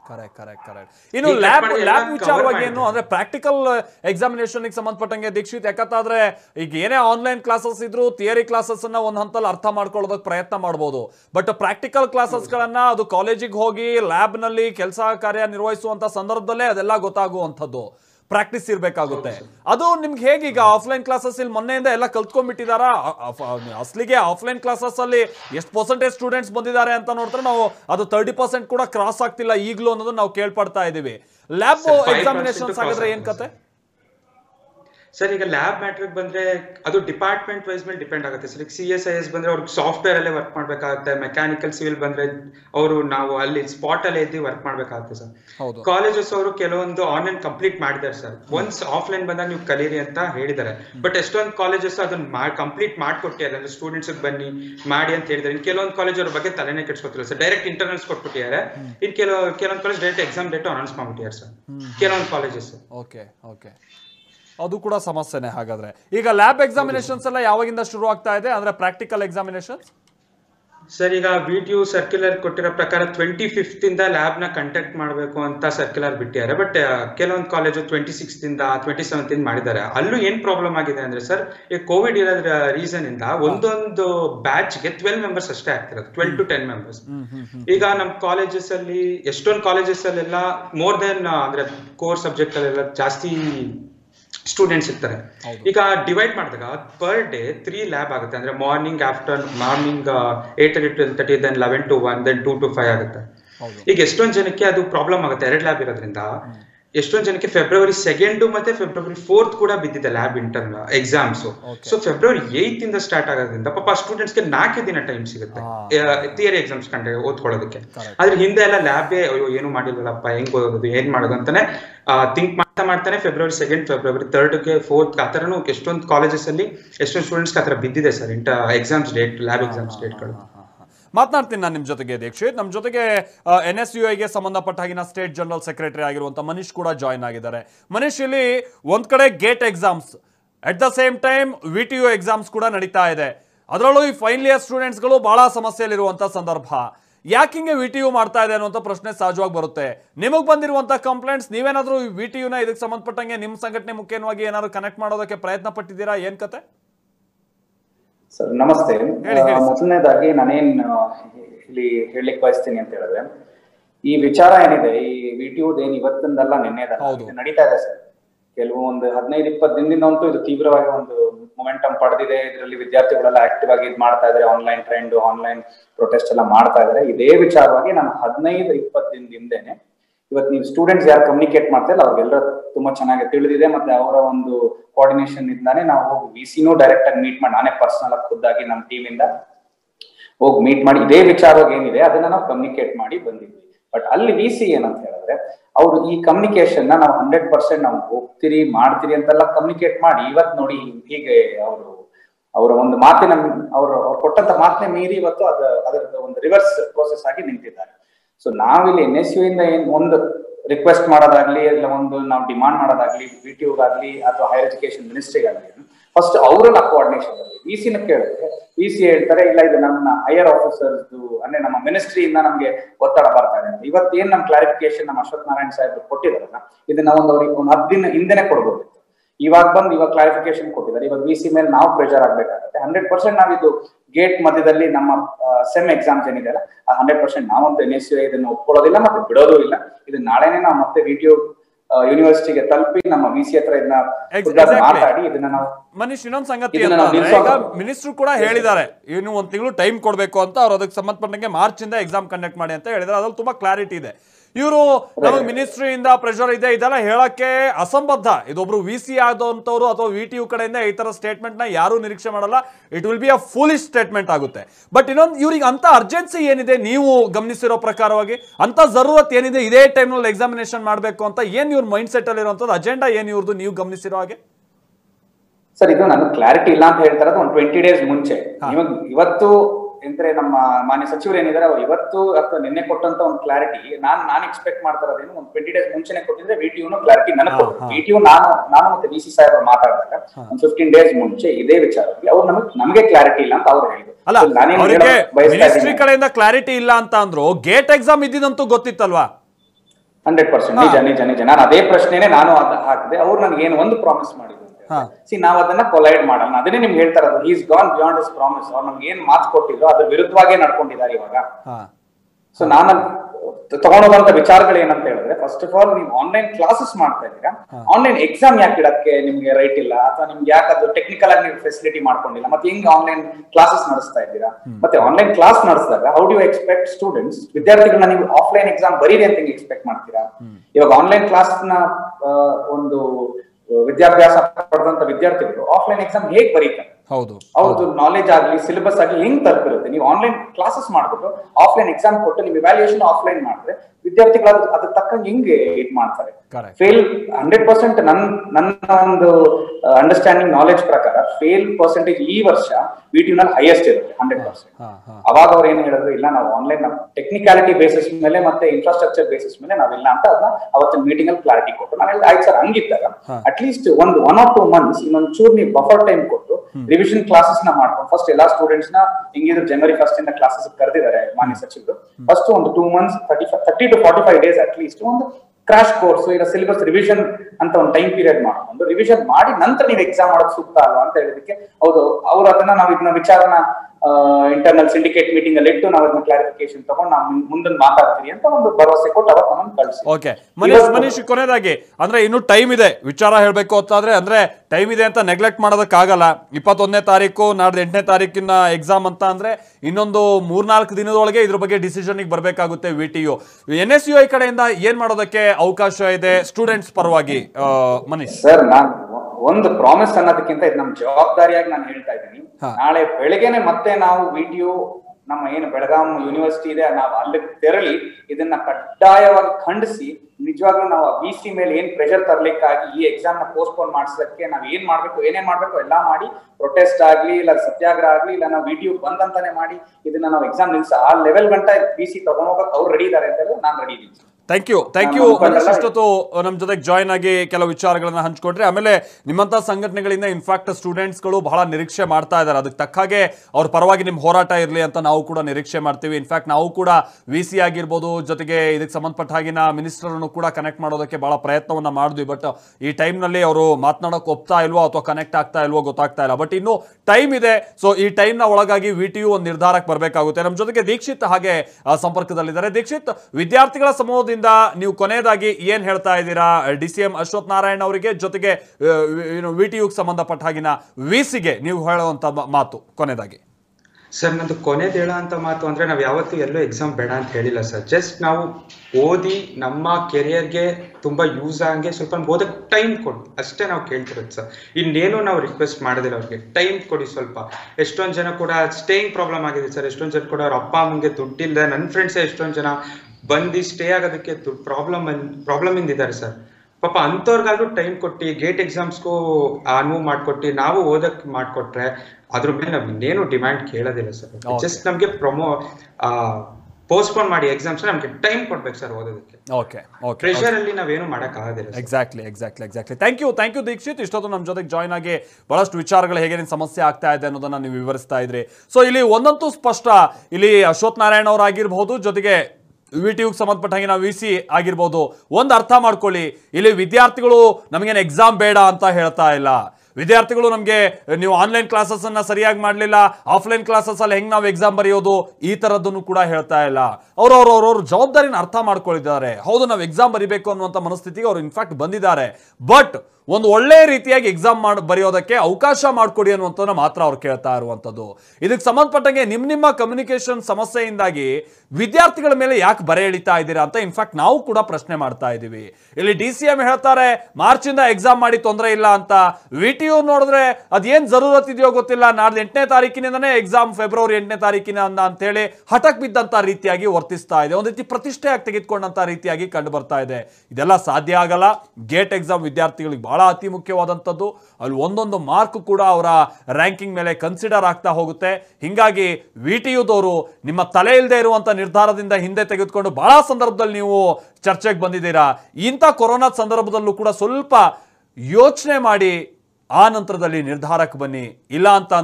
ಕರೆಕ್ಟ್ ಕರೆಕ್ಟ್ ಕರೆಕ್ಟ್ ಇನ್ನು ಈಗ ಲ್ಯಾಬ್ ಮಾಡಿ ಎಲ್ಲ ಲ್ಯಾಬ್ cover ವಿಚಾರವಾಗಿ ಏನು ಮಾಡಿದ್ದಾರೆ. ಅಂದ್ರೆ ಪ್ರಾಕ್ಟಿಕಲ್ ಎಕ್ಸಾಮಿನೇಷನ್ ಸಂಬಂಧಪಟ್ಟಂಗೆ ದೀಕ್ಷಿತ್ ಯಾಕಂತಾದ್ರೆ ಈಗ ಏನೇ ಆನ್ಲೈನ್ ಕ್ಲಾಸಸ್ ಇದ್ರು ಥಿಯರಿ ಕ್ಲಾಸಸ್ ಅನ್ನ ಒಂದ್ ಹಂತಲ್ಲಿ ಅರ್ಥ ಮಾಡ್ಕೊಳ್ಳೋದಕ್ಕೆ ಪ್ರಯತ್ನ ಮಾಡಬಹುದು ಬಟ್ ಪ್ರಾಕ್ಟಿಕಲ್ ಕ್ಲಾಸಸ್ ಗಳನ್ನ ಅದು ಕಾಲೇಜಿಗೆ ಹೋಗಿ ಲ್ಯಾಬ್ ನಲ್ಲಿ ಕೆಲಸ ಕಾರ್ಯ ನಿರ್ವಹಿಸುವಂತ ಸಂದರ್ಭದಲ್ಲೇ ಅದೆಲ್ಲ ಗೊತ್ತಾಗುವಂಥದ್ದು ಪ್ರಾಕ್ಟೀಸ್ ಇರ್ಬೇಕಾಗುತ್ತೆ ಅದು ನಿಮ್ಗೆ ಹೇಗೆ ಈಗ ಆಫ್ಲೈನ್ ಕ್ಲಾಸಸ್ ಇಲ್ಲಿ ಮೊನ್ನೆಯಿಂದ ಎಲ್ಲ ಕಲ್ತ್ಕೊಂಡ್ಬಿಟ್ಟಿದಾರಾ ಅ- ಅ- ಅಸ್ಲಿಗೆ ಆಫ್ಲೈನ್ ಕ್ಲಾಸಸ್ ಅಲ್ಲಿ ಎಷ್ಟು ಪರ್ಸೆಂಟೇಜ್ ಸ್ಟೂಡೆಂಟ್ಸ್ ಬಂದಿದ್ದಾರೆ ಅಂತ ನೋಡಿದ್ರೆ ನಾವು ಅದು ತರ್ಟಿ ಪರ್ಸೆಂಟ್ ಕೂಡ ಕ್ರಾಸ್ ಆಗ್ತಿಲ್ಲ ಈಗಲೂ ಅನ್ನೋದು ನಾವು ಕೇಳ್ಪಡ್ತಾ ಇದೀವಿ ಲ್ಯಾಬ್ Sir, 5% ಎಕ್ಸಾಮಿನೇಷನ್ಸ್ cross ಆಗಿದ್ರೆ ಏನ್ ಆಗುತ್ತೆ, ಕತೆ ಸರ್ ಈಗ ಲ್ಯಾಬ್ ಮ್ಯಾಟ್ರಿಕ್ ಬಂದ್ರೆ ಅದು ಡಿಪಾರ್ಟ್ಮೆಂಟ್ ವೈಸ್ ಮೇಲೆ ಡಿಪೆಂಡ್ ಆಗುತ್ತೆ ಸರ್ ಈಗ ಸಿ ಎಸ್ ಐ ಎಸ್ ಬಂದ್ರೆ ಅವ್ರಿಗೆ ಸಾಫ್ಟ್ವೇರ್ ಅಲ್ಲೇ ವರ್ಕ್ ಮಾಡ್ಬೇಕಾಗುತ್ತೆ ಮೆಕ್ಯಾನಿಕಲ್ ಸಿವಿಲ್ ಬಂದ್ರೆ ಅವರು ನಾವು ಅಲ್ಲಿ ಸ್ಪಾಟ್ ಅಲ್ಲೇ ಇದ್ದು ವರ್ಕ್ ಮಾಡ್ಬೇಕಾಗುತ್ತೆ ಸರ್ ಹೌದು ಕಾಲೇಜಸ್ ಅವರು ಕೆಲವೊಂದು ಆನ್ಲೈನ್ ಕಂಪ್ಲೀಟ್ ಮಾಡಿದ್ದಾರೆ ಸರ್ ಒನ್ಸ್ ಆಫ್ಲೈನ್ ಬಂದಾಗ ನೀವು ಕಲೀರಿ ಅಂತ ಹೇಳಿದ್ದಾರೆ ಬಟ್ ಎಷ್ಟೊಂದು ಕಾಲೇಜಸ್ ಅದನ್ನ ಕಂಪ್ಲೀಟ್ ಮಾಡ್ಕೊಟ್ಟಿದ್ದಾರೆ ಅಂದ್ರೆ ಸ್ಟೂಡೆಂಟ್ಸ್ ಬನ್ನಿ ಮಾಡಿ ಅಂತ ಹೇಳಿದ್ದಾರೆ ಇನ್ ಕೆಲವೊಂದು ಕಾಲೇಜ್ ಅವ್ರ ಬಗ್ಗೆ ತಲೆನೇ ಕೆಡ್ಸ್ಕೊತಿಲ್ಲ ಸರ್ ಡೈರೆಕ್ಟ್ ಇಂಟರ್ನಲ್ಸ್ ಕೊಟ್ಬಿಟ್ಟಿದ್ದಾರೆ ಇನ್ ಕೆಲವು ಕೆಲವೊಂದು college direct exam date announce ಮಾಡ್ಬಿಟ್ಟಿದ್ದಾರೆ ಸರ್ ಕೆಲವೊಂದು ಕಾಲೇಜಸ್ ಓಕೆ ಓಕೆ ಅದು ಕೂಡ ಸಮಸ್ಯೆನೆ ಹಾಗಾದ್ರೆ ಈಗ ಲ್ಯಾಬ್ ಎಕ್ಸಾಮಿನೇಷನ್ಸ್ ಎಲ್ಲ ಯಾವಾಗಿಂದ ಶುರು ಆಗ್ತಾ ಇದೆ ಅಂದ್ರೆ ಪ್ರಾಕ್ಟಿಕಲ್ ಎಕ್ಸಾಮಿನೇಷನ್ಸ್ ಸರ್ ಈಗ ವಿಡಿಯೋ ಸರ್ಕ್ಯುಲರ್ ಕೊಟ್ಟಿರೋ ಪ್ರಕಾರ ಟ್ವೆಂಟಿ ಫಿಫ್ತ್ ಇಂದ ಲ್ಯಾಬ್ ನ ಕಂಡಕ್ಟ್ ಮಾಡಬೇಕು ಅಂತ ಸರ್ಕ್ಯುಲರ್ ಬಿಟ್ಟಿದ್ದಾರೆ ಬಟ್ ಕೆಲವೊಂದು ಕಾಲೇಜು ಟ್ವೆಂಟಿ ಸಿಕ್ಸ್ ಇಂದ ಟ್ವೆಂಟಿ ಸೆವೆಂತ್ ಇಂದ ಮಾಡಿದ್ದಾರೆ ಅಲ್ಲೂ ಏನ್ ಪ್ರಾಬ್ಲಮ್ ಆಗಿದೆ ಅಂದ್ರೆ ಸರ್ ಈ ಕೋವಿಡ್ ಇರೋದ್ರ ರೀಸನ್ ಇಂದ ಒಂದೊಂದು ಬ್ಯಾಚ್ ಗೆ ಟ್ವೆಲ್ ಮೆಂಬರ್ಸ್ ಅಷ್ಟೇ ಆಗ್ತಿರೋದು ಟ್ವೆಲ್ ಟು ಟೆನ್ ಮೆಂಬರ್ಸ್ ಈಗ ನಮ್ ಕಾಲೇಜಸ್ ಅಲ್ಲಿ ಎಷ್ಟೊಂದು ಕಾಲೇಜಸ್ ಅಲ್ಲೆಲ್ಲ ಮೋರ್ ದೆನ್ ಅಂದ್ರೆ ಕೋರ್ ಸಬ್ಜೆಕ್ಟ್ ಅಲ್ಲೆಲ್ಲ ಜಾಸ್ತಿ ಸ್ಟೂಡೆಂಟ್ಸ್ ಇರ್ತಾರೆ ಈಗ ಡಿವೈಡ್ ಮಾಡಿದಾಗ ಪರ್ ಡೇ ತ್ರೀ ಲ್ಯಾಬ್ ಆಗುತ್ತೆ ಅಂದ್ರೆ morning after morning eight thirty twelve thirty then eleven to one then two to five ಆಗುತ್ತೆ ಹೌದು. ಈಗ ಎಷ್ಟೊಂದ್ ಜನಕ್ಕೆ ಅದು ಪ್ರಾಬ್ಲಮ್ ಆಗುತ್ತೆ ಎರಡು ಲ್ಯಾಬ್ ಇರೋದ್ರಿಂದ ಎಷ್ಟೊಂದ್ ಜನಕ್ಕೆ ಫೆಬ್ರವರಿ ಸೆಕೆಂಡ್ ಮತ್ತೆ ಫೆಬ್ರವರಿ ಫೋರ್ತ್ ಕೂಡ ಬಿದ್ದಿದೆ lab intern exams Okay. So February eighth ಇಂದ ಸ್ಟಾರ್ಟ್ ಆಗೋದ್ರಿಂದ ಪಾಪ ಸ್ಟೂಡೆಂಟ್ಸ್ಗೆ ನಾಲ್ಕೇ ದಿನ ಟೈಮ್ ಸಿಗುತ್ತೆ Ah. ಥಿಯರಿ ಎಕ್ಸಾಮ್ಸ್ ಕಂಡ ಓದ್ಕೊಳ್ಳೋದಕ್ಕೆ Correct. ಆದ್ರೆ ಹಿಂದೆ ಎಲ್ಲ ಲ್ಯಾಬೇ ಅಯ್ಯೋ ಏನು ಮಾಡಿಲ್ಲಪ್ಪ ಹೆಂಗ್ ಓದೋದು ಏನ್ ಮಾಡೋದು ಅಂತಾನೆ ಥಿಂಕ್ ಮಾಡ್ತಾ ಮಾಡ್ತಾನೆ ಫೆಬ್ರವರಿ ಸೆಕೆಂಡ್ ಫೆಬ್ರವರಿ ಥರ್ಡ್ಗೆ ಫೋರ್ತ್ ಆ ಥರನೂ ಎಷ್ಟೊಂದು ಕಾಲೇಜಸ್ ಅಲ್ಲಿ ಎಷ್ಟೊಂದು ಸ್ಟೂಡೆಂಟ್ಸ್ ಆ ಥರ ಬಿದ್ದಿದೆ ಸರ್ ಇಂಟ ಎಕ್ಸಾಮ್ಸ್ ಡೇಟ್ ಲ್ಯಾಬ್ ಎಕ್ಸಾಮ್ಸ್ ಡೇಟ್ಗಳು ಮಾತನಾಡ್ತೀನಿ ನಾನು ನಿಮ್ಮ ಜೊತೆಗೆ ದೀಕ್ಷಿತ್ ನಮ್ಮ ಜೊತೆಗೆ ಎನ್ ಎಸ್ ಯು ಐಗೆ ಸಂಬಂಧಪಟ್ಟ ಹಾಗಿನ ಸ್ಟೇಟ್ ಜನರಲ್ ಸೆಕ್ರೆಟರಿ ಆಗಿರುವಂಥ ಮನೀಶ್ ಕೂಡ ಜಾಯ್ನ್ ಆಗಿದ್ದಾರೆ ಮನೀಶ್ ಇಲ್ಲಿ ಒಂದ್ ಕಡೆ GATE exams at the same time V T U exams ಕೂಡ ನಡೀತಾ ಇದೆ ಅದರಲ್ಲೂ ಈ ಫೈನಲ್ ಇಯರ್ ಸ್ಟೂಡೆಂಟ್ಸ್ಗಳು ಬಹಳ ಸಮಸ್ಯೆಯಲ್ಲಿರುವಂಥ ಸಂದರ್ಭ ಯಾಕೆ ಹಿಂಗೆ ವಿ ಟಿ ಯು ಮಾಡ್ತಾ ಇದೆ ಅನ್ನುವಂಥ ಪ್ರಶ್ನೆ ಸಹಜವಾಗಿ ಬರುತ್ತೆ ನಿಮಗೆ ಬಂದಿರುವಂಥ ಕಂಪ್ಲೇಂಟ್ಸ್ ನೀವೇನಾದರೂ ವಿ ಟಿ ಯುನ ಇದಕ್ಕೆ ಸಂಬಂಧಪಟ್ಟಂಗೆ ನಿಮ್ಮ ಸಂಘಟನೆ ಮುಖ್ಯವಾಗಿ ಏನಾದ್ರು ಕನೆಕ್ಟ್ ಮಾಡೋದಕ್ಕೆ ಪ್ರಯತ್ನ ಪಟ್ಟಿದ್ದೀರಾ ಏನ್ ಕತೆ ಸರ್ ನಮಸ್ತೆ ಹೇಳಿ, ಹೇಳಿ ಆ, ಸರ್. ಮೊದಲನೇದಾಗಿ ನಾನೇನ್ ಆ, ಇಲ್ಲಿ ಹೇಳಲಿಕ್ಕೆ ಬಯಸ್ತೀನಿ ಅಂತ ಹೇಳಿದ್ರೆ ಈ ವಿಚಾರ ಏನಿದೆ ಈ ವಿಟಿಯುದ್ ಏನ್ ಇವತ್ತಿಂದಲ್ಲ ನಿನ್ನೆದಲ್ಲ ಹೌದು. ಇದು ನಡೀತಾ ಇದೆ ಸರ್ ಕೆಲವು ಒಂದು ಹದಿನೈದು ಇಪ್ಪತ್ತು ದಿನದಿಂದ ಅಂತೂ ಇದು ತೀವ್ರವಾಗಿ ಒಂದು ಮೊಮೆಂಟಮ್ ಪಡೆದಿದೆ ಇದರಲ್ಲಿ ವಿದ್ಯಾರ್ಥಿಗಳೆಲ್ಲ ಆಕ್ಟಿವ್ ಆಗಿ ಇದ್ ಮಾಡ್ತಾ ಇದಾರೆ ಆನ್ಲೈನ್ ಟ್ರೆಂಡ್ ಆನ್ಲೈನ್ ಪ್ರೊಟೆಸ್ಟ್ ಎಲ್ಲ ಮಾಡ್ತಾ ಇದಾರೆ ಇದೇ ವಿಚಾರವಾಗಿ ನಾನು ಹದಿನೈದು ಇಪ್ಪತ್ತು ದಿನದ ಹಿಂದೆನೆ ಇವತ್ತು ನೀವು ಸ್ಟೂಡೆಂಟ್ಸ್ ಯಾರು ಕಮ್ಯುನಿಕೇಟ್ ಮಾಡ್ತಾ ಇಲ್ಲ ಅವ್ರಿಗೆಲ್ಲ ತುಂಬಾ ಚೆನ್ನಾಗಿ ತಿಳಿದಿದೆ ಮತ್ತೆ ಅವರ ಒಂದು ಕೋಆರ್ಡಿನೇಷನ್ ಇಂದಾನೆ ನಾವು ಹೋಗಿ ವಿ ಸಿನೂ ಡೈರೆಕ್ಟ್ ಆಗಿ ಮೀಟ್ ಮಾಡಿ ನಾನೇ ಪರ್ಸನಲ್ ಆಗಿ ಖುದ್ದಾಗಿ ನಮ್ಮ ಟೀಮ್ ಇಂದ ಹೋಗಿ ಮೀಟ್ ಮಾಡಿ ಇದೇ ವಿಚಾರವಾಗಿ ಏನಿದೆ ಅದನ್ನ ನಾವು ಕಮ್ಯುನಿಕೇಟ್ ಮಾಡಿ ಬಂದಿದ್ವಿ ಬಟ್ ಅಲ್ಲಿ ವಿ ಸಿ ಏನಂತ ಹೇಳಿದ್ರೆ ಅವರು ಈ ಕಮ್ಯುನಿಕೇಶನ್ ನಾವು ಹಂಡ್ರೆಡ್ ಪರ್ಸೆಂಟ್ ನಾವು ಹೋಗ್ತೀರಿ ಮಾಡ್ತೀರಿ ಅಂತೆಲ್ಲ ಕಮ್ಯುನಿಕೇಟ್ ಮಾಡಿ ಇವತ್ ನೋಡಿ ಹೀಗೆ ಅವರು ಅವರ ಒಂದು ಮಾತಿನ ಅವರು ಅವ್ರು ಕೊಟ್ಟಂತ ಮಾತನ್ನೇ ಮೀರಿ ಇವತ್ತು ಅದ ಅದರದ ಒಂದು ರಿವರ್ಸ್ ಪ್ರೋಸೆಸ್ ಆಗಿ ನಿಂತಿದ್ದಾರೆ ಸೊ ನಾವಿಲ್ಲಿ ಎನ್ ಎಸ್ ಯು ಇಂದ ಏನ್ ಒಂದು ರಿಕ್ವೆಸ್ಟ್ ಮಾಡೋದಾಗ್ಲಿ ಇಲ್ಲ ಒಂದು ನಾವು ಡಿಮಾಂಡ್ ಮಾಡೋದಾಗ್ಲಿ ಬಿ ಟಿ ಆಗ್ಲಿ ಅಥವಾ ಹೈಯರ್ ಎಜುಕೇಶನ್ ಮಿನಿಸ್ಟ್ರಿಗಾಗ್ಲಿ ಫಸ್ಟ್ ಅವರನ್ನ ಕೋಆರ್ಡಿನೇಷನ್ ವಿ ಸಿನ ಕೇಳಿದ್ರೆ ವಿ ಸಿ ಹೇಳ್ತಾರೆ ಇಲ್ಲ ಇದು ನನ್ನ ಹೈಯರ್ ಆಫೀಸರ್ಸ್ ಅಂದ್ರೆ ನಮ್ಮ ಮಿನಿಸ್ಟ್ರಿಯಿಂದ ನಮ್ಗೆ ಒತ್ತಡ ಬರ್ತಾ ಇದೆ ಅಂತ ಇವತ್ತೇನ್ ನಮ್ ಕ್ಲಾರಿಫಿಕೇಶನ್ ನಮ್ಮ ಅಶ್ವಥ್ ನಾರಾಯಣ್ ಸಾಹೇಬ್ ಕೊಟ್ಟಿದಾರಲ್ಲ ಇದನ್ನ ಒಂದು ಅವ್ರಿಗೆ ಒಂದು ಹತ್ತು ದಿನ ಹಿಂದೆನೆ ಕೊಡ್ಬೋದಿತ್ತು ಇವಾಗ ಬಂದು ಇವಾಗ ಕ್ಲಾರಿಫಿಕೇಶನ್ ಕೊಟ್ಟಿದ್ದಾರೆ ಇವಾಗ ವಿ ಸಿ ಮೇಲೆ ನಾವು ಪ್ರೆಷರ್ ಆಗ್ಬೇಕಾಗುತ್ತೆ ಹಂಡ್ರೆಡ್ ಪರ್ಸೆಂಟ್ ನಾವಿದು ಗೇಟ್ ಮಧ್ಯದಲ್ಲಿ ನಮ್ಮ ಸೆಮ್ ಎಕ್ಸಾಮ್ಸ್ ಏನಿದೆ ಅಲ್ಲ ಆ ಹಂಡ್ರೆಡ್ ಪರ್ಸೆಂಟ್ ನಾವಂತೂ ಎನ್ ಎಸ್ ಇದನ್ನು ಒಪ್ಕೊಳ್ಳೋದಿಲ್ಲ ಮತ್ತೆ ಬಿಡೋದು ಇಲ್ಲ ಇದು ನಾಳೆನೆ ನಾವು ಮತ್ತೆ ವಿಡಿಯೋ ಯೂನಿವರ್ಸಿಟಿಗೆ ತಲುಪಿ ನಮ್ಮ ವಿ ಸಿ ಹತ್ರ ಇದನ್ನ Ex- ಖುದ್ದಾಗಿ exactly. ಮಾತಾಡಿ ಇದನ್ನ ನಾವು ಮನೀಶ್ ಇನ್ನೊಂದು ಸಂಗತಿ ಇದನ್ನ ಅಂತ ನಾವು ಅಂದ್ರೆ ಈಗ ನಿಲ್ಸೋದು. ಮಿನಿಸ್ಟ್ರು ಕೂಡ ಹೇಳಿದ್ದಾರೆ ಇನ್ನು ಒಂದ್ ತಿಂಗಳು ಟೈಮ್ ಕೊಡ್ಬೇಕು ಅಂತ ಅವ್ರು ಅದಕ್ಕೆ ಸಂಬಂಧಪಟ್ಟಂಗೆ ಮಾರ್ಚ್ ಇಂದ ಎಕ್ಸಾಮ್ ಕಂಡಕ್ಟ್ ಮಾಡಿ ಅಂತ ಹೇಳಿದ್ರೆ ಅದ್ರಲ್ಲಿ ತುಂಬಾ ಕ್ಲಾರಿಟಿ ಇದೆ ಇವರು ನಮಗೆ ಮಿನಿಸ್ಟ್ರಿಯಿಂದ ಪ್ರೆಷರ್ ಇದೆ ಇದೆಲ್ಲ ಹೇಳಕ್ಕೆ ಅಸಂಬದ್ಧ ಇದೊಬ್ರು ವಿ ಸಿ ಆದಂತವ್ರು ಅಥವಾ ವಿ ಟಿ ಯು ಕಡೆಯಿಂದ ಈ ತರ ಸ್ಟೇಟ್ಮೆಂಟ್ ನ ಯಾರು ನಿರೀಕ್ಷೆ ಮಾಡಲ್ಲ it will be a foolish statement ಆಗುತ್ತೆ ಬಟ್ ಇನ್ನೊಂದು ಇವ್ರಿಗೆ ಅಂತ ಅರ್ಜೆನ್ಸಿ ಏನಿದೆ ನೀವು ಗಮನಿಸಿರೋ ಪ್ರಕಾರವಾಗಿ ಅಂತ ಜರೂರತ್ ಏನಿದೆ ಇದೇ ಟೈಮ್ನಲ್ಲಿ ಎಕ್ಸಾಮಿನೇಷನ್ ಮಾಡಬೇಕು ಅಂತ ಏನ್ ಇವ್ರ ಮೈಂಡ್ ಸೆಟ್ ಅಲ್ಲಿ ಇರುವಂತದ್ದು ಅಜೆಂಡಾ ಏನ್ ಇವ್ರದ್ದು ನೀವು ಗಮನಿಸಿರೋ ಹಾಗೆ ಸರ್ ಇದು ನನಗೆ ಕ್ಲಾರಿಟಿ ಇಲ್ಲ ಅಂತ ಹೇಳ್ತಾರೆ ಒಂದು ಟ್ವೆಂಟಿ ಡೇಸ್ ಮುಂಚೆ ಇವಾಗ ಇವತ್ತು ಅಂದ್ರೆ ನಮ್ಮ ಮಾನ್ಯ ಸಚಿವರು ಏನಿದ್ದಾರೆ ಅವ್ರು ಇವತ್ತು ಅಥವಾ ನಿನ್ನೆ ಕೊಟ್ಟಂತ ಒಂದು ಕ್ಲಾರಿಟಿ ನಾನ್ ನಾನ್ ಎಕ್ಸ್ಪೆಕ್ಟ್ ಮಾಡ್ತಾ ಇರೋದೇನು ಒಂದು ಟ್ವೆಂಟಿ ಡೇಸ್ ಮುಂಚೆನೆ ಕೊಟ್ಟಿದ್ರೆ ವಿ ಟಿಯುನು ಕ್ಲಾರಿಟಿ ನನಗೆ ಹಾ, ಹಾ. ವಿ ಟಿಯು ನಾನು ನಾನು ಮತ್ತೆ ವಿ ಸಿ ಸಾಹೇಬ್ ಮಾತಾಡಿದಾಗ ಒಂದು ಫಿಫ್ಟೀನ್ ಡೇಸ್ ಮುಂಚೆ ಇದೇ ವಿಚಾರವಾಗಿ ಅವ್ರು ನಮಗೆ ನಮಗೆ ಕ್ಲಾರಿಟಿ ಇಲ್ಲ ಅಂತ ಅವ್ರು ಹೇಳಿದ್ರು ಅಲ್ಲ So ನಾನೇನ್ ಅವರಿಗೆ ಹೇಳೋಕ್ ಬಯಸ್ತಾ ಮಿನಿಸ್ಟ್ರಿ ಇದ್ದೀನಿ- ಕಡೆಯಿಂದ ಕ್ಲಾರಿಟಿ ಇಲ್ಲ ಅಂತ ಅಂದ್ರು ಗೇಟ್ ಎಕ್ಸಾಮ್ ಇದ್ದಿದಂತೂ ಗೊತ್ತಿತ್ತಲ್ವಾ ಹಂಡ್ರೆಡ್ ಪರ್ಸೆಂಟ್ ನಿಜ ನಿಜ ನಿಜ ನಾನು ಅದೇ ಪ್ರಶ್ನೆನೆ ನಾನು ಅದ್ ಹಾಕಿದೆ ಅವ್ರು ನನಗೆ ಏನು ಒಂದು ಪ್ರಾಮಿಸ್ ಮಾಡಿದ್ರು ಹಾ. ಸಿ ನಾವ್ ಅದನ್ನ ಕೊಲೈಡ್ ಮಾಡಲ್ಲ ನಾನ್ ಅದನ್ನೇ ನಿಮ್ಗೆ ಹೇಳ್ತಾ ಇರೋದು is gone beyond is promise ಅವ್ರು ನಮ್ಗೆ ಏನ್ ಮಾತು ಕೊಟ್ಟಿದ್ರು ಅದ್ರ ವಿರುದ್ಧವಾಗೇ ನಡ್ಕೊಂಡಿದ್ದಾರೆ ಇವಾಗ ಹಾ ಸೊ ನಾನು ತಗೊಂಡೋದಂತ ವಿಚಾರಗಳು ಏನಂತ ಹೇಳಿದ್ರೆ ಫಸ್ಟ್ ಆಫ್ ಆಲ್ ನೀವು ಆನ್ಲೈನ್ ಕ್ಲಾಸಸ್ ಮಾಡ್ತಾ ಇದ್ದೀರಾ ಆನ್ಲೈನ್ ಎಕ್ಸಾಮ್ ಯಾಕೆ ಇಡಕ್ಕೆ ನಿಮ್ಗೆ ರೈಟ್ ಇಲ್ಲ ಅಥವಾ ನಿಮ್ಗೆ ಯಾಕೆ ಅದು ಟೆಕ್ನಿಕಲ್ ಆಗಿ ನೀವು ಫೆಸಿಲಿಟಿ ಮಾಡ್ಕೊಂಡಿಲ್ಲ ಮತ್ತೆ ಹೆಂಗ್ ಆನ್ಲೈನ್ ಕ್ಲಾಸಸ್ ನಡೆಸ್ತಾ ಇದ್ದೀರಾ ಮತ್ತೆ ಆನ್ಲೈನ್ ಕ್ಲಾಸ್ ನಡೆಸಿದಾಗ ಹೌ ಡು ಎಕ್ಸ್ಪೆಕ್ಟ್ ಸ್ಟೂಡೆಂಟ್ಸ್ ವಿದ್ಯಾರ್ಥಿಗಳನ್ನ ನೀವು ಆಫ್ಲೈನ್ ಎಕ್ಸಾಮ್ ಬರೀರಿ ಅಂತ ಎಕ್ಸ್ಪೆಕ್ಟ್ ಮಾಡ್ತೀರಾ ಇವಾಗ ಆನ್ಲೈನ್ ಕ್ಲಾಸ್ ನ ಆ, ಒಂದು ವಿದ್ಯಾಭ್ಯಾಸ ಪಡೆದಂತ ವಿದ್ಯಾರ್ಥಿಗಳು ಆಫ್ಲೈನ್ ಎಕ್ಸಾಮ್ ಹೇಗ್ ಬರೀತಾರೆ ಹೌದು ಅವ್ರದ್ದು ನಾಲೆಜ್ ಆಗ್ಲಿ ಸಿಲೆಬಸ್ ಆಗ್ಲಿ ಹೆಂಗ್ ತಲುಪಿರುತ್ತೆ ನೀವು ಆನ್ಲೈನ್ ಕ್ಲಾಸಸ್ ಮಾಡ್ಬಿಟ್ಟು ಆಫ್ಲೈನ್ ಎಕ್ಸಾಮ್ ಕೊಟ್ಟು ನಿಮ್ ಇವ್ಯಾಲ್ಯೂಯೇಷನ್ ಆಫ್ಲೈನ್ ಮಾಡಿದ್ರೆ ವಿದ್ಯಾರ್ಥಿಗಳು ಅದ್ರ ಅದ್ರ ತಕ್ಕಂಗೆ ಹೆಂಗೆ ಇದ್ ಮಾಡ್ತಾರೆ ಕರೆಕ್ಟ್ ಫೇಲ್ ಹಂಡ್ರೆಡ್ ಪರ್ಸೆಂಟ್ ನನ್ ನನ್ನ ಒಂದು ಅಂಡರ್ಸ್ಟ್ಯಾಂಡಿಂಗ್ ನಾಲೆಜ್ ಪ್ರಕಾರ ಫೇಲ್ ಪರ್ಸೆಂಟೇಜ್ ಈ ವರ್ಷ ವಿಟಿಯು ನಲ್ಲಿ ಹೈಯೆಸ್ಟ್ ಇರುತ್ತೆ ಹಂಡ್ರೆಡ್ ಪರ್ಸೆಂಟ್ ಹಾ ಹಾ ಅವಾಗ ಅವ್ರು ಏನ್ ಹೇಳಿದ್ರು ಇಲ್ಲ ನಾವು ಆನ್ಲೈನ್ ಟೆಕ್ನಿಕಾಲಿಟಿ ಬೇಸಿಸ್ ಮೇಲೆ ಮತ್ತೆ ಇನ್ಫ್ರಾಸ್ಟ್ರಕ್ಚರ್ ಬೇಸಿಸ್ ಮೇಲೆ ನಾವಿಲ್ಲ ಅಂತ ಅದನ್ನ ಅವತ್ತಿನ ಮೀಟಿಂಗ್ ಅಲ್ಲಿ ಕ್ಲಾರಿಟಿ ಕೊಟ್ಟು ನಾನು ಹೇಳಿದೆ ಆಯ್ತು ಸರ್ ಹಂಗಿದ್ದಾಗ ಹಾ. ಅಟ್ ಲೀಸ್ಟ್ ಒಂದು ಒನ್ ಆರ್ ಟೂ ಮಂತ್ಸ್ ಇನ್ನೊಂದು ಚೂರು ನೀವು ಬಫರ್ ಟೈಮ್ ಕೊಟ್ಟು ರಿವಿಷನ್ ಕ್ಲಾಸಸ್ ನ ಮಾಡ್ಕೊಂಡು ಫಸ್ಟ್ ಎಲ್ಲಾ ಸ್ಟೂಡೆಂಟ್ಸ್ ನ ಹಿಂಗಿದ್ರು ಜನವರಿ ಫಸ್ಟ್ ಇಂದ ಕ್ಲಾಸಸ್ ಕರೆದಿದ್ದಾರೆ ಮಾನ್ಯ ಸಚಿವರು ಫಸ್ಟ್ ಒಂದು two months thirty thirty to forty five days at least ಒಂದು ಕ್ರಾಶ್ ಕೋರ್ಸ್ ಇಲ್ಲ ಸಿಲೆಬಸ್ ರಿವಿಷನ್ ಅಂತ ಒಂದು ಟೈಮ್ ಪೀರಿಯಡ್ ಮಾಡ್ಕೊಂಡು ರಿವಿಷನ್ ಮಾಡಿ ನಂತರ ನೀವು ಎಕ್ಸಾಮ್ ಮಾಡೋದು ಸೂಕ್ತ ಅಲ್ವಾ ಅಂತ ಹೇಳಿದಕ್ಕೆ ಹೌದು ಅವ್ರು ಅದನ್ನ ನಾವು ಇದನ್ನ ವಿಚಾರನ ಇಂಟರ್ನಲ್ ಸಿಂಡಿಕೇಟ್ ಮೀಟಿಂಗ್ ಅಲ್ಲಿ ಇಟ್ಟು ನಾವು ಅದನ್ನ ಕ್ಲಾರಿಫಿಕೇಶನ್ ತಗೊಂಡು ನಾವು ಮುಂದೆ ಮಾತಾಡ್ತೀವಿ ಅಂತ ಒಂದು ಭರವಸೆ ಕೊಟ್ಟು ಅವತ್ತು ನಮ್ಮನ್ನು ಕಳಿಸಿ ಓಕೆ ಮನೀಶ್ ಮನೀಶ್ ಕೊನೆಯದಾಗಿ ಅಂದ್ರೆ ಇನ್ನು ಟೈಮ್ ಇದೆ ವಿಚಾರ ಹೇಳ್ಬೇಕು ಅಂತಾದ್ರೆ ಅಂದ್ರೆ ಟೈಮ್ ಇದೆ ಅಂತ ನೆಗ್ಲೆಕ್ಟ್ ಮಾಡೋದಕ್ಕಾಗಲ್ಲ ಇಪ್ಪತ್ತೊಂದನೇ ತಾರೀಕು ನಾಡ್ದು ಎಂಟನೇ ತಾರೀಕಿನ ಎಕ್ಸಾಮ್ ಅಂತ ಅಂದ್ರೆ ಇನ್ನೊಂದು ಮೂರ್ನಾಲ್ಕು ದಿನದೊಳಗೆ ಇದ್ರ ಬಗ್ಗೆ ಡಿಸಿಷನ್ಗೆ ಬರಬೇಕಾಗುತ್ತೆ V T U N S U I ಕಡೆಯಿಂದ ಏನ್ ಮಾಡೋದಕ್ಕೆ ಅವಕಾಶ ಇದೆ ಸ್ಟೂಡೆಂಟ್ಸ್ ಪರವಾಗಿ ಆ, ಮನೀಶ್ ಸರ್ ನಾನ್ ಒಂದು ಪ್ರಾಮಿಸ್ ಅನ್ನೋದಕ್ಕಿಂತ ಇದು ನಮ್ ಜವಾಬ್ದಾರಿಯಾಗಿ ನಾನು ಹೇಳ್ತಾ ಇದ್ದೀನಿ ಹಾ. ನಾಳೆ ಬೆಳಗ್ಗೆನೆ ಮತ್ತೆ ನಾವು ವಿಡಿಯೋ ನಮ್ಮ ಏನು ಬೆಳಗಾಂ ಯೂನಿವರ್ಸಿಟಿ ಇದೆ ನಾವು ಅಲ್ಲಿ ತೆರಳಿ ಇದನ್ನ ಕಡ್ಡಾಯವಾಗಿ ಖಂಡಿಸಿ ನಿಜವಾಗ್ಲೂ ನಾವು ವಿ ಸಿ ಮೇಲೆ ಏನ್ ಪ್ರೆಷರ್ ತರ್ಲಿಕ್ಕಾಗಿ ಈ ಎಕ್ಸಾಮ್ ನ ಪೋಸ್ಟ್ಪೋನ್ ಮಾಡಿಸೋದಕ್ಕೆ ನಾವ್ ಏನ್ ಮಾಡ್ಬೇಕು ಏನೇನ್ ಮಾಡ್ಬೇಕು ಎಲ್ಲಾ ಮಾಡಿ ಪ್ರೊಟೆಸ್ಟ್ ಆಗ್ಲಿ ಇಲ್ಲ ಸತ್ಯಾಗ್ರಹ ಆಗ್ಲಿ ಇಲ್ಲ ನಾವು ವಿಡಿಯೋ ಬಂದಂತಾನೆ ಮಾಡಿ ಇದನ್ನ ನಾವು ಎಕ್ಸಾಮ್ ನಿಲ್ಸ ಆ ಲೆವೆಲ್ ಗಂಟ ವಿ ಸಿ ತಗೊಂಡೋಗಕ್ ಅವ್ರು ರೆಡಿ ಇದಾರೆ ಅಂತ ಹೇಳಿದ್ರೆ ನಾನು ರೆಡಿ ಇದ್ದೀನಿ ಥ್ಯಾಂಕ್ ಯು ಥ್ಯಾಂಕ್ ಯು ನಾನು ಮನೀಶ್ ಬಂದಲ್ಲ. ಇಷ್ಟೊತ್ತು ನಮ್ಮ ಜೊತೆಗೆ ಜಾಯ್ನ್ ಆಗಿ ಕೆಲವು ವಿಚಾರಗಳನ್ನ ಹಂಚ್ಕೊಟ್ರಿ ಆಮೇಲೆ ನಿಮ್ಮಂತ ಸಂಘಟನೆಗಳಿಂದ ಇನ್ಫ್ಯಾಕ್ಟ್ ಸ್ಟೂಡೆಂಟ್ಸ್ಗಳು ಬಹಳ ನಿರೀಕ್ಷೆ ಮಾಡ್ತಾ ಇದ್ದಾರೆ ಅದಕ್ಕೆ ತಕ್ಕ ಹಾಗೆ ಅವ್ರ ಪರವಾಗಿ ನಿಮ್ಮ ಹೋರಾಟ ಇರಲಿ ಅಂತ ನಾವು ಕೂಡ ನಿರೀಕ್ಷೆ ಮಾಡ್ತೀವಿ ಇನ್ಫ್ಯಾಕ್ಟ್ ನಾವು ಕೂಡ ವಿ ಸಿ ಆಗಿರ್ಬೋದು ಜೊತೆಗೆ ಇದಕ್ಕೆ ಸಂಬಂಧಪಟ್ಟ ಹಾಗಿನ ಮಿನಿಸ್ಟರ್ನು ಕೂಡ ಕನೆಕ್ಟ್ ಮಾಡೋದಕ್ಕೆ ಬಹಳ ಪ್ರಯತ್ನವನ್ನ ಮಾಡಿದ್ವಿ ಬಟ್ ಈ ಟೈಮ್ನಲ್ಲಿ ಅವರು ಮಾತನಾಡೋಕೆ ಒಪ್ತಾ ಇಲ್ವೋ ಅಥವಾ ಕನೆಕ್ಟ್ ಆಗ್ತಾ ಇಲ್ವೋ ಗೊತ್ತಾಗ್ತಾ ಇಲ್ಲ ಬಟ್ ಇನ್ನು ಟೈಮ್ ಇದೆ ಸೊ ಈ ಟೈಮ್ನ ಒಳಗಾಗಿ ವಿ ಟಿ ಯು ಒಂದು ನಿರ್ಧಾರಕ್ಕೆ ಬರಬೇಕಾಗುತ್ತೆ ನಮ್ಮ ಜೊತೆಗೆ ದೀಕ್ಷಿತ್ ಹಾಗೆ ಆ, ಸಂಪರ್ಕದಲ್ಲಿದ್ದಾರೆ ದೀಕ್ಷಿತ್ ವಿದ್ಯಾರ್ಥಿಗಳ ಸಮೂಹದಿಂದ ನೀವು ಕೊನೆಯದಾಗಿ ಏನ್ ಹೇಳ್ತಾ ಇದ್ದೀರಾ D C M Ashwath Narayan ಅವರಿಗೆ ಜೊತೆಗೆ ವಿ ಟಿ ಯುಗೆ ಸಂಬಂಧಪಟ್ಟ ಹಾಗಿನ ವಿ ಸಿಗೆ ನೀವು ಹೇಳುವಂತ ಮ- ಮಾತು ಕೊನೆಯದಾಗಿ ಸರ್ ನಂದು ಕೊನೆದು ಹೇಳೋ ಅಂತ ಮಾತು ಅಂದ್ರೆ ನಾವು ಯಾವತ್ತೂ ಎಲ್ಲೂ ಎಕ್ಸಾಮ್ ಬೇಡ ಅಂತ ಹೇಳಿಲ್ಲ ಸರ್ ಜಸ್ಟ್ ನಾವು ಓದಿ ನಮ್ಮ ಕೆರಿಯರ್ಗೆ ತುಂಬಾ ಯೂಸ್ ಆಗಂಗೆ ಸ್ವಲ್ಪ ಓದಕ್ಕೆ ಟೈಮ್ ಕೊಡಿ ಅಷ್ಟೇ ನಾವು ಕೇಳ್ತಿರೋದು ಸರ್ ಇನ್ನೇನು ನಾವು ರಿಕ್ವೆಸ್ಟ್ ಮಾಡೋದಿಲ್ಲ ಅವ್ರಿಗೆ ಟೈಮ್ ಕೊಡಿ ಸ್ವಲ್ಪ ಎಷ್ಟೊಂದು ಜನ ಕೂಡ ಸ್ಟೇಯಿಂಗ್ ಪ್ರಾಬ್ಲಮ್ ಆಗಿದೆ ಸರ್ ಎಷ್ಟೊಂದು ಜನ ಕೂಡ ಅವ್ರ ಅಪ್ಪ ಅಮ್ಮಂಗೆ ದುಡ್ಡಿಲ್ಲ ನನ್ನ ಫ್ರೆಂಡ್ಸೇ ಎಷ್ಟೊಂದು ಜನ ಬಂದು ಸ್ಟೇ ಆಗೋದಕ್ಕೆ ದುಡ್ಡು ಪ್ರಾಬ್ಲಮ್ ಪ್ರಾಬ್ಲಮ್ ಇಂದಿದ್ದಾರೆ ಸರ್ ಪಾಪ ಅಂಥವ್ರಿಗಾದ್ರೂ ಟೈಮ್ ಕೊಟ್ಟು ಗೇಟ್ ಎಕ್ಸಾಮ್ಸ್ಗೂ ಅನುವು ಮಾಡ್ಕೊಟ್ಟು ನಾವು ಓದಕ್ ಮಾಡ್ಕೊಟ್ರೆ ಅದ್ರ ಮೇಲೆ ನಾವು ಇನ್ನೇನು ಡಿಮ್ಯಾಂಡ್ ಕೇಳೋದಿಲ್ಲ ಸರ್ Okay. ಜಸ್ಟ್ ನಮಗೆ ಪ್ರೊಮೋ ಪೋಸ್ಟ್ಪೋನ್ ಮಾಡಿ ಎಕ್ಸಾಮ್ಸ್ ನಮ್ಗೆ ಟೈಮ್ ಕೊಡ್ಬೇಕು ಸರ್ ಓದೋದಕ್ಕೆ ಓಕೆ ಓಕೆ ಪ್ರೆಷರ್ ಅಲ್ಲಿ ನಾವೇನು ಮಾಡಕ್ ಆಗೋದಿಲ್ಲ sir. Exactly exactly exactly thank you thank you Dikshit ಇಷ್ಟೊತ್ತು ನಮ್ಮ ಜೊತೆಗೆ ಜಾಯ್ನ್ ಆಗಿ ಬಹಳಷ್ಟು ವಿಚಾರಗಳು ಹೇಗೆ ನಿನ್ ಸಮಸ್ಯೆ ಆಗ್ತಾ ಇದೆ ಅನ್ನೋದನ್ನ ನೀವು ವಿವರಿಸ್ತಾ ಇದ್ರಿ ಸೊ ಇಲ್ಲಿ ಒಂದಂತೂ ಸ್ಪಷ್ಟ ಇಲ್ಲಿ ಅಶ್ವಥ್ ನಾರಾಯಣ ಅವರಾಗಿರ್ಬಹುದು ಜೊತೆಗೆ ವಿ ಟಿ ಯುಗೆ ಸಂಬಂಧಪಟ್ಟ ಹಾಗೆ ನಾವು ವಿ ಸಿ ಆಗಿರ್ಬೋದು ಒಂದು ಅರ್ಥ ಮಾಡ್ಕೊಳ್ಳಿ ಇಲ್ಲಿ ವಿದ್ಯಾರ್ಥಿಗಳು ನಮಗೇನು ಎಕ್ಸಾಮ್ ಬೇಡ ಅಂತ ಹೇಳ್ತಾ ಇಲ್ಲ ವಿದ್ಯಾರ್ಥಿಗಳು ನಮಗೆ ನೀವು ಆನ್ಲೈನ್ ಕ್ಲಾಸಸ್ ಅನ್ನ ಸರಿಯಾಗಿ ಮಾಡಲಿಲ್ಲ ಆಫ್ಲೈನ್ ಕ್ಲಾಸಸ್ ಅಲ್ಲಿ ಹೆಂಗ್ ನಾವು ಎಕ್ಸಾಮ್ ಬರೆಯೋದು ಈ ತರದ್ದನ್ನು ಕೂಡ ಹೇಳ್ತಾ ಇಲ್ಲ ಅವರು ಅವ್ರ ಅವ್ರವ್ರ ಜವಾಬ್ದಾರಿನ ಅರ್ಥ ಮಾಡ್ಕೊಂಡಿದ್ದಾರೆ ಹೌದು ನಾವು ಎಕ್ಸಾಮ್ ಬರಿಬೇಕು ಅನ್ನುವಂಥ ಮನಸ್ಥಿತಿಗೆ ಅವರು ಇನ್ಫ್ಯಾಕ್ಟ್ ಬಂದಿದ್ದಾರೆ ಬಟ್ ಒಂದು ಒಳ್ಳೆ ರೀತಿಯಾಗಿ ಎಕ್ಸಾಮ್ ಮಾಡಿ ಬರೆಯೋದಕ್ಕೆ ಅವಕಾಶ ಮಾಡಿಕೊಡಿ ಅನ್ನುವಂಥದ್ದನ್ನ ಮಾತ್ರ ಅವ್ರು ಕೇಳ್ತಾ ಇರುವಂಥದ್ದು ಇದಕ್ಕೆ ಸಂಬಂಧಪಟ್ಟಂಗೆ ನಿಮ್ಮ ನಿಮ್ಮ ಕಮ್ಯುನಿಕೇಶನ್ ಸಮಸ್ಯೆಯಿಂದಾಗಿ ವಿದ್ಯಾರ್ಥಿಗಳ ಮೇಲೆ ಯಾಕೆ ಬರೆ ಎಳಿತಾ ಇದ್ದೀರಾ ಅಂತ ಇನ್ಫ್ಯಾಕ್ಟ್ ನಾವು ಕೂಡ ಪ್ರಶ್ನೆ ಮಾಡ್ತಾ ಇದ್ದೀವಿ ಇಲ್ಲಿ ಡಿ ಸಿ ಎಂ ಹೇಳ್ತಾರೆ ಮಾರ್ಚಿಂದ ಎಕ್ಸಾಮ್ ಮಾಡಿ ತೊಂದರೆ ಇಲ್ಲ ಅಂತ ವಿ ಟಿ ಯು ನೋಡಿದ್ರೆ ಅದೇನ್ ಜರೂರತ್ ಇದೆಯೋ ಗೊತ್ತಿಲ್ಲ ನಾಡ್ದು ಎಂಟನೇ ತಾರೀಕಿನಿಂದನೇ ಎಕ್ಸಾಮ್ ಫೆಬ್ರವರಿ ಎಂಟನೇ ತಾರೀಕಿನ ಅಂತೇಳಿ ಹಠಕ್ ಬಿದ್ದಂತ ರೀತಿಯಾಗಿ ವರ್ತಿಸ್ತಾ ಇದೆ ಒಂದು ರೀತಿ ಪ್ರತಿಷ್ಠೆಯಾಗಿ ತೆಗೆದುಕೊಂಡಂತ ರೀತಿಯಾಗಿ ಕಂಡು ಬರ್ತಾ ಇದೆ ಇದೆಲ್ಲ ಸಾಧ್ಯ ಆಗಲ್ಲ ಗೇಟ್ ಎಕ್ಸಾಮ್ ವಿದ್ಯಾರ್ಥಿಗಳಿಗೆ ಬಹಳ ಅತಿ ಮುಖ್ಯವಾದಂಥದ್ದು ಅಲ್ಲಿ ಒಂದೊಂದು ಮಾರ್ಕ್ ಕೂಡ ಅವರ ರ್ಯಾಂಕಿಂಗ್ ಮೇಲೆ ಕನ್ಸಿಡರ್ ಆಗ್ತಾ ಹೋಗುತ್ತೆ ಹಿಂಗಾಗಿ ವಿ ಟಿ ಯುದವರು ನಿಮ್ಮ ತಲೆ ಇಲ್ಲದೆ ಇರುವಂತ ನಿರ್ಧಾರದಿಂದ ಹಿಂದೆ ತೆಗೆದುಕೊಂಡು ಬಹಳ ಸಂದರ್ಭದಲ್ಲಿ ನೀವು ಚರ್ಚೆಗೆ ಬಂದಿದ್ದೀರಾ ಇಂಥ ಕೊರೋನಾ ಸಂದರ್ಭದಲ್ಲೂ ಕೂಡ ಸ್ವಲ್ಪ ಯೋಚನೆ ಮಾಡಿ ಆ ನಂತರದಲ್ಲಿ ನಿರ್ಧಾರಕ್ಕೆ ಬನ್ನಿ ಇಲ್ಲ ಅಂತ ಅಂದ್ರೆ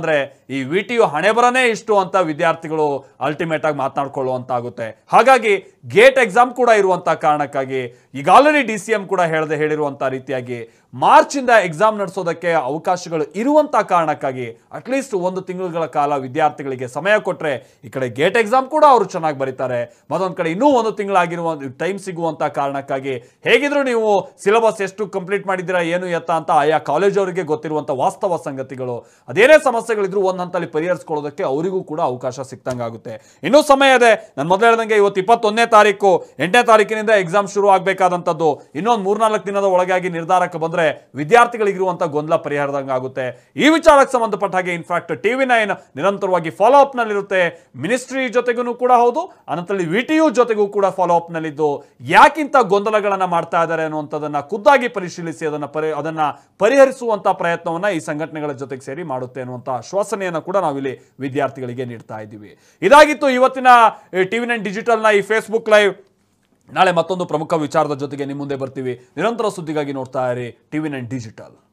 ಈ ವಿ ಟಿ ಯು ಹಣೆ ಬರನೇ ಇಷ್ಟು ಅಂತ ವಿದ್ಯಾರ್ಥಿಗಳು ಅಲ್ಟಿಮೇಟ್ ಆಗಿ ಮಾತನಾಡ್ಕೊಳ್ಳುವಂತಾಗುತ್ತೆ ಹಾಗಾಗಿ ಗೇಟ್ ಎಕ್ಸಾಮ್ ಕೂಡ ಇರುವಂತ ಕಾರಣಕ್ಕಾಗಿ ಈಗ ಆಲ್ರೆಡಿ ಡಿ ಸಿ ಎಂ ಕೂಡ ಹೇಳದೆ ಹೇಳಿರುವಂತ ರೀತಿಯಾಗಿ ಮಾರ್ಚ್ ಇಂದ ಎಕ್ಸಾಮ್ ನಡೆಸೋದಕ್ಕೆ ಅವಕಾಶಗಳು ಇರುವಂತ ಕಾರಣಕ್ಕಾಗಿ ಅಟ್ಲೀಸ್ಟ್ ಒಂದು ತಿಂಗಳುಗಳ ಕಾಲ ವಿದ್ಯಾರ್ಥಿಗಳಿಗೆ ಸಮಯ ಕೊಟ್ರೆ ಈ ಕಡೆ ಗೇಟ್ ಎಕ್ಸಾಮ್ ಕೂಡ ಅವರು ಚೆನ್ನಾಗಿ ಬರೀತಾರೆ ಮತ್ತೊಂದು ಕಡೆ ಇನ್ನೂ ಒಂದು ತಿಂಗಳಾಗಿರುವ ಟೈಮ್ ಸಿಗುವಂತ ಕಾರಣಕ್ಕಾಗಿ ಹೇಗಿದ್ರು ನೀವು ಸಿಲೆಬಸ್ ಎಷ್ಟು ಕಂಪ್ಲೀಟ್ ಮಾಡಿದ್ದೀರಾ ಏನು ಎತ್ತ ಅಂತ ಆಯಾ ಕಾಲೇಜ್ ಅವರಿಗೆ ಗೊತ್ತಿರುವಂತ ವಾಸ್ತವ ಸಂಗತಿಗಳು ಅದೇನೇ ಸಮಸ್ಯೆಗಳಿದ್ರು ಒಂದ್ ಹಂತಲ್ಲಿ ಪರಿಹರಿಸ್ಕೊಳ್ಳೋದಕ್ಕೆ ಅವರಿಗೂ ಕೂಡ ಅವಕಾಶ ಸಿಕ್ತಂಗಾಗುತ್ತೆ ಇನ್ನೂ ಸಮಯ ಇದೆ ನಾನು ಮೊದಲು ಹೇಳ್ದಂಗೆ ಇವತ್ತು ಇಪ್ಪತ್ತೊಂದನೇ ತಾರೀಕು ಎಂಟನೇ ತಾರೀಕಿನಿಂದ ಎಕ್ಸಾಮ್ ಶುರು ಆಗಬೇಕಾದಂಥದ್ದು ಇನ್ನೊಂದು ಮೂರ್ನಾಲ್ಕು ದಿನದ ಒಳಗಾಗಿ ನಿರ್ಧಾರಕ್ಕೆ ಬಂದ್ರೆ ವಿದ್ಯಾರ್ಥಿಗಳಿಗಿರುವಂಥ ಗೊಂದಲ ಪರಿಹಾರದಂಗೆ ಆಗುತ್ತೆ ಈ ವಿಚಾರಕ್ಕೆ ಸಂಬಂಧಪಟ್ಟ ಹಾಗೆ ಇನ್ಫ್ಯಾಕ್ಟ್ ಟಿವಿ ನೈನ್ ನಿರಂತರವಾಗಿ ಫಾಲೋ ಅಪ್ ನಲ್ಲಿರುತ್ತೆ ಮಿನಿಸ್ಟ್ರಿ ಜೊತೆಗೂ ಕೂಡ ಹೌದು ಅನಂತರಲ್ಲಿ ವಿ ಟಿ ಯು ಜೊತೆಗೂ ಕೂಡ ಫಾಲೋ ಅಪ್ ನಲ್ಲಿದ್ದು ಯಾಕಿಂತ ಗೊಂದಲಗಳನ್ನ ಮಾಡ್ತಾ ಇದ್ದಾರೆ ಅನ್ನುವಂಥದ್ದನ್ನ ಖುದ್ದಾಗಿ ಪರಿಶೀಲಿಸಿ ಅದನ್ನ ಪರಿ ಅದನ್ನ ಪರಿಹರಿಸುವಂತ ಪ್ರಯತ್ನವನ್ನ ಈ ಸಂಘಟನೆಗಳ ಜೊತೆಗೆ ಸೇರಿ ಮಾಡುತ್ತೆ ಅನ್ನುವಂಥ ಆಶ್ವಾಸನೆಯನ್ನು ಕೂಡ ನಾವಿಲ್ಲಿ ವಿದ್ಯಾರ್ಥಿಗಳಿಗೆ ನೀಡ್ತಾ ಇದ್ದೀವಿ ಇದಾಗಿತ್ತು ಇವತ್ತಿನ ಟಿವಿ ನೈನ್ ಡಿಜಿಟಲ್ನ ಈ ಫೇಸ್ಬುಕ್ ಲೈವ್ ನಾಳೆ ಮತ್ತೊಂದು ಪ್ರಮುಖ ವಿಚಾರದ ಜೊತೆಗೆ ನಿಮ್ಮ ಮುಂದೆ ಬರ್ತೀವಿ ನಿರಂತರ ಸುದ್ದಿಗಾಗಿ ನೋಡ್ತಾ ಇರಿ ಟಿವಿ ನೈನ್ ಡಿಜಿಟಲ್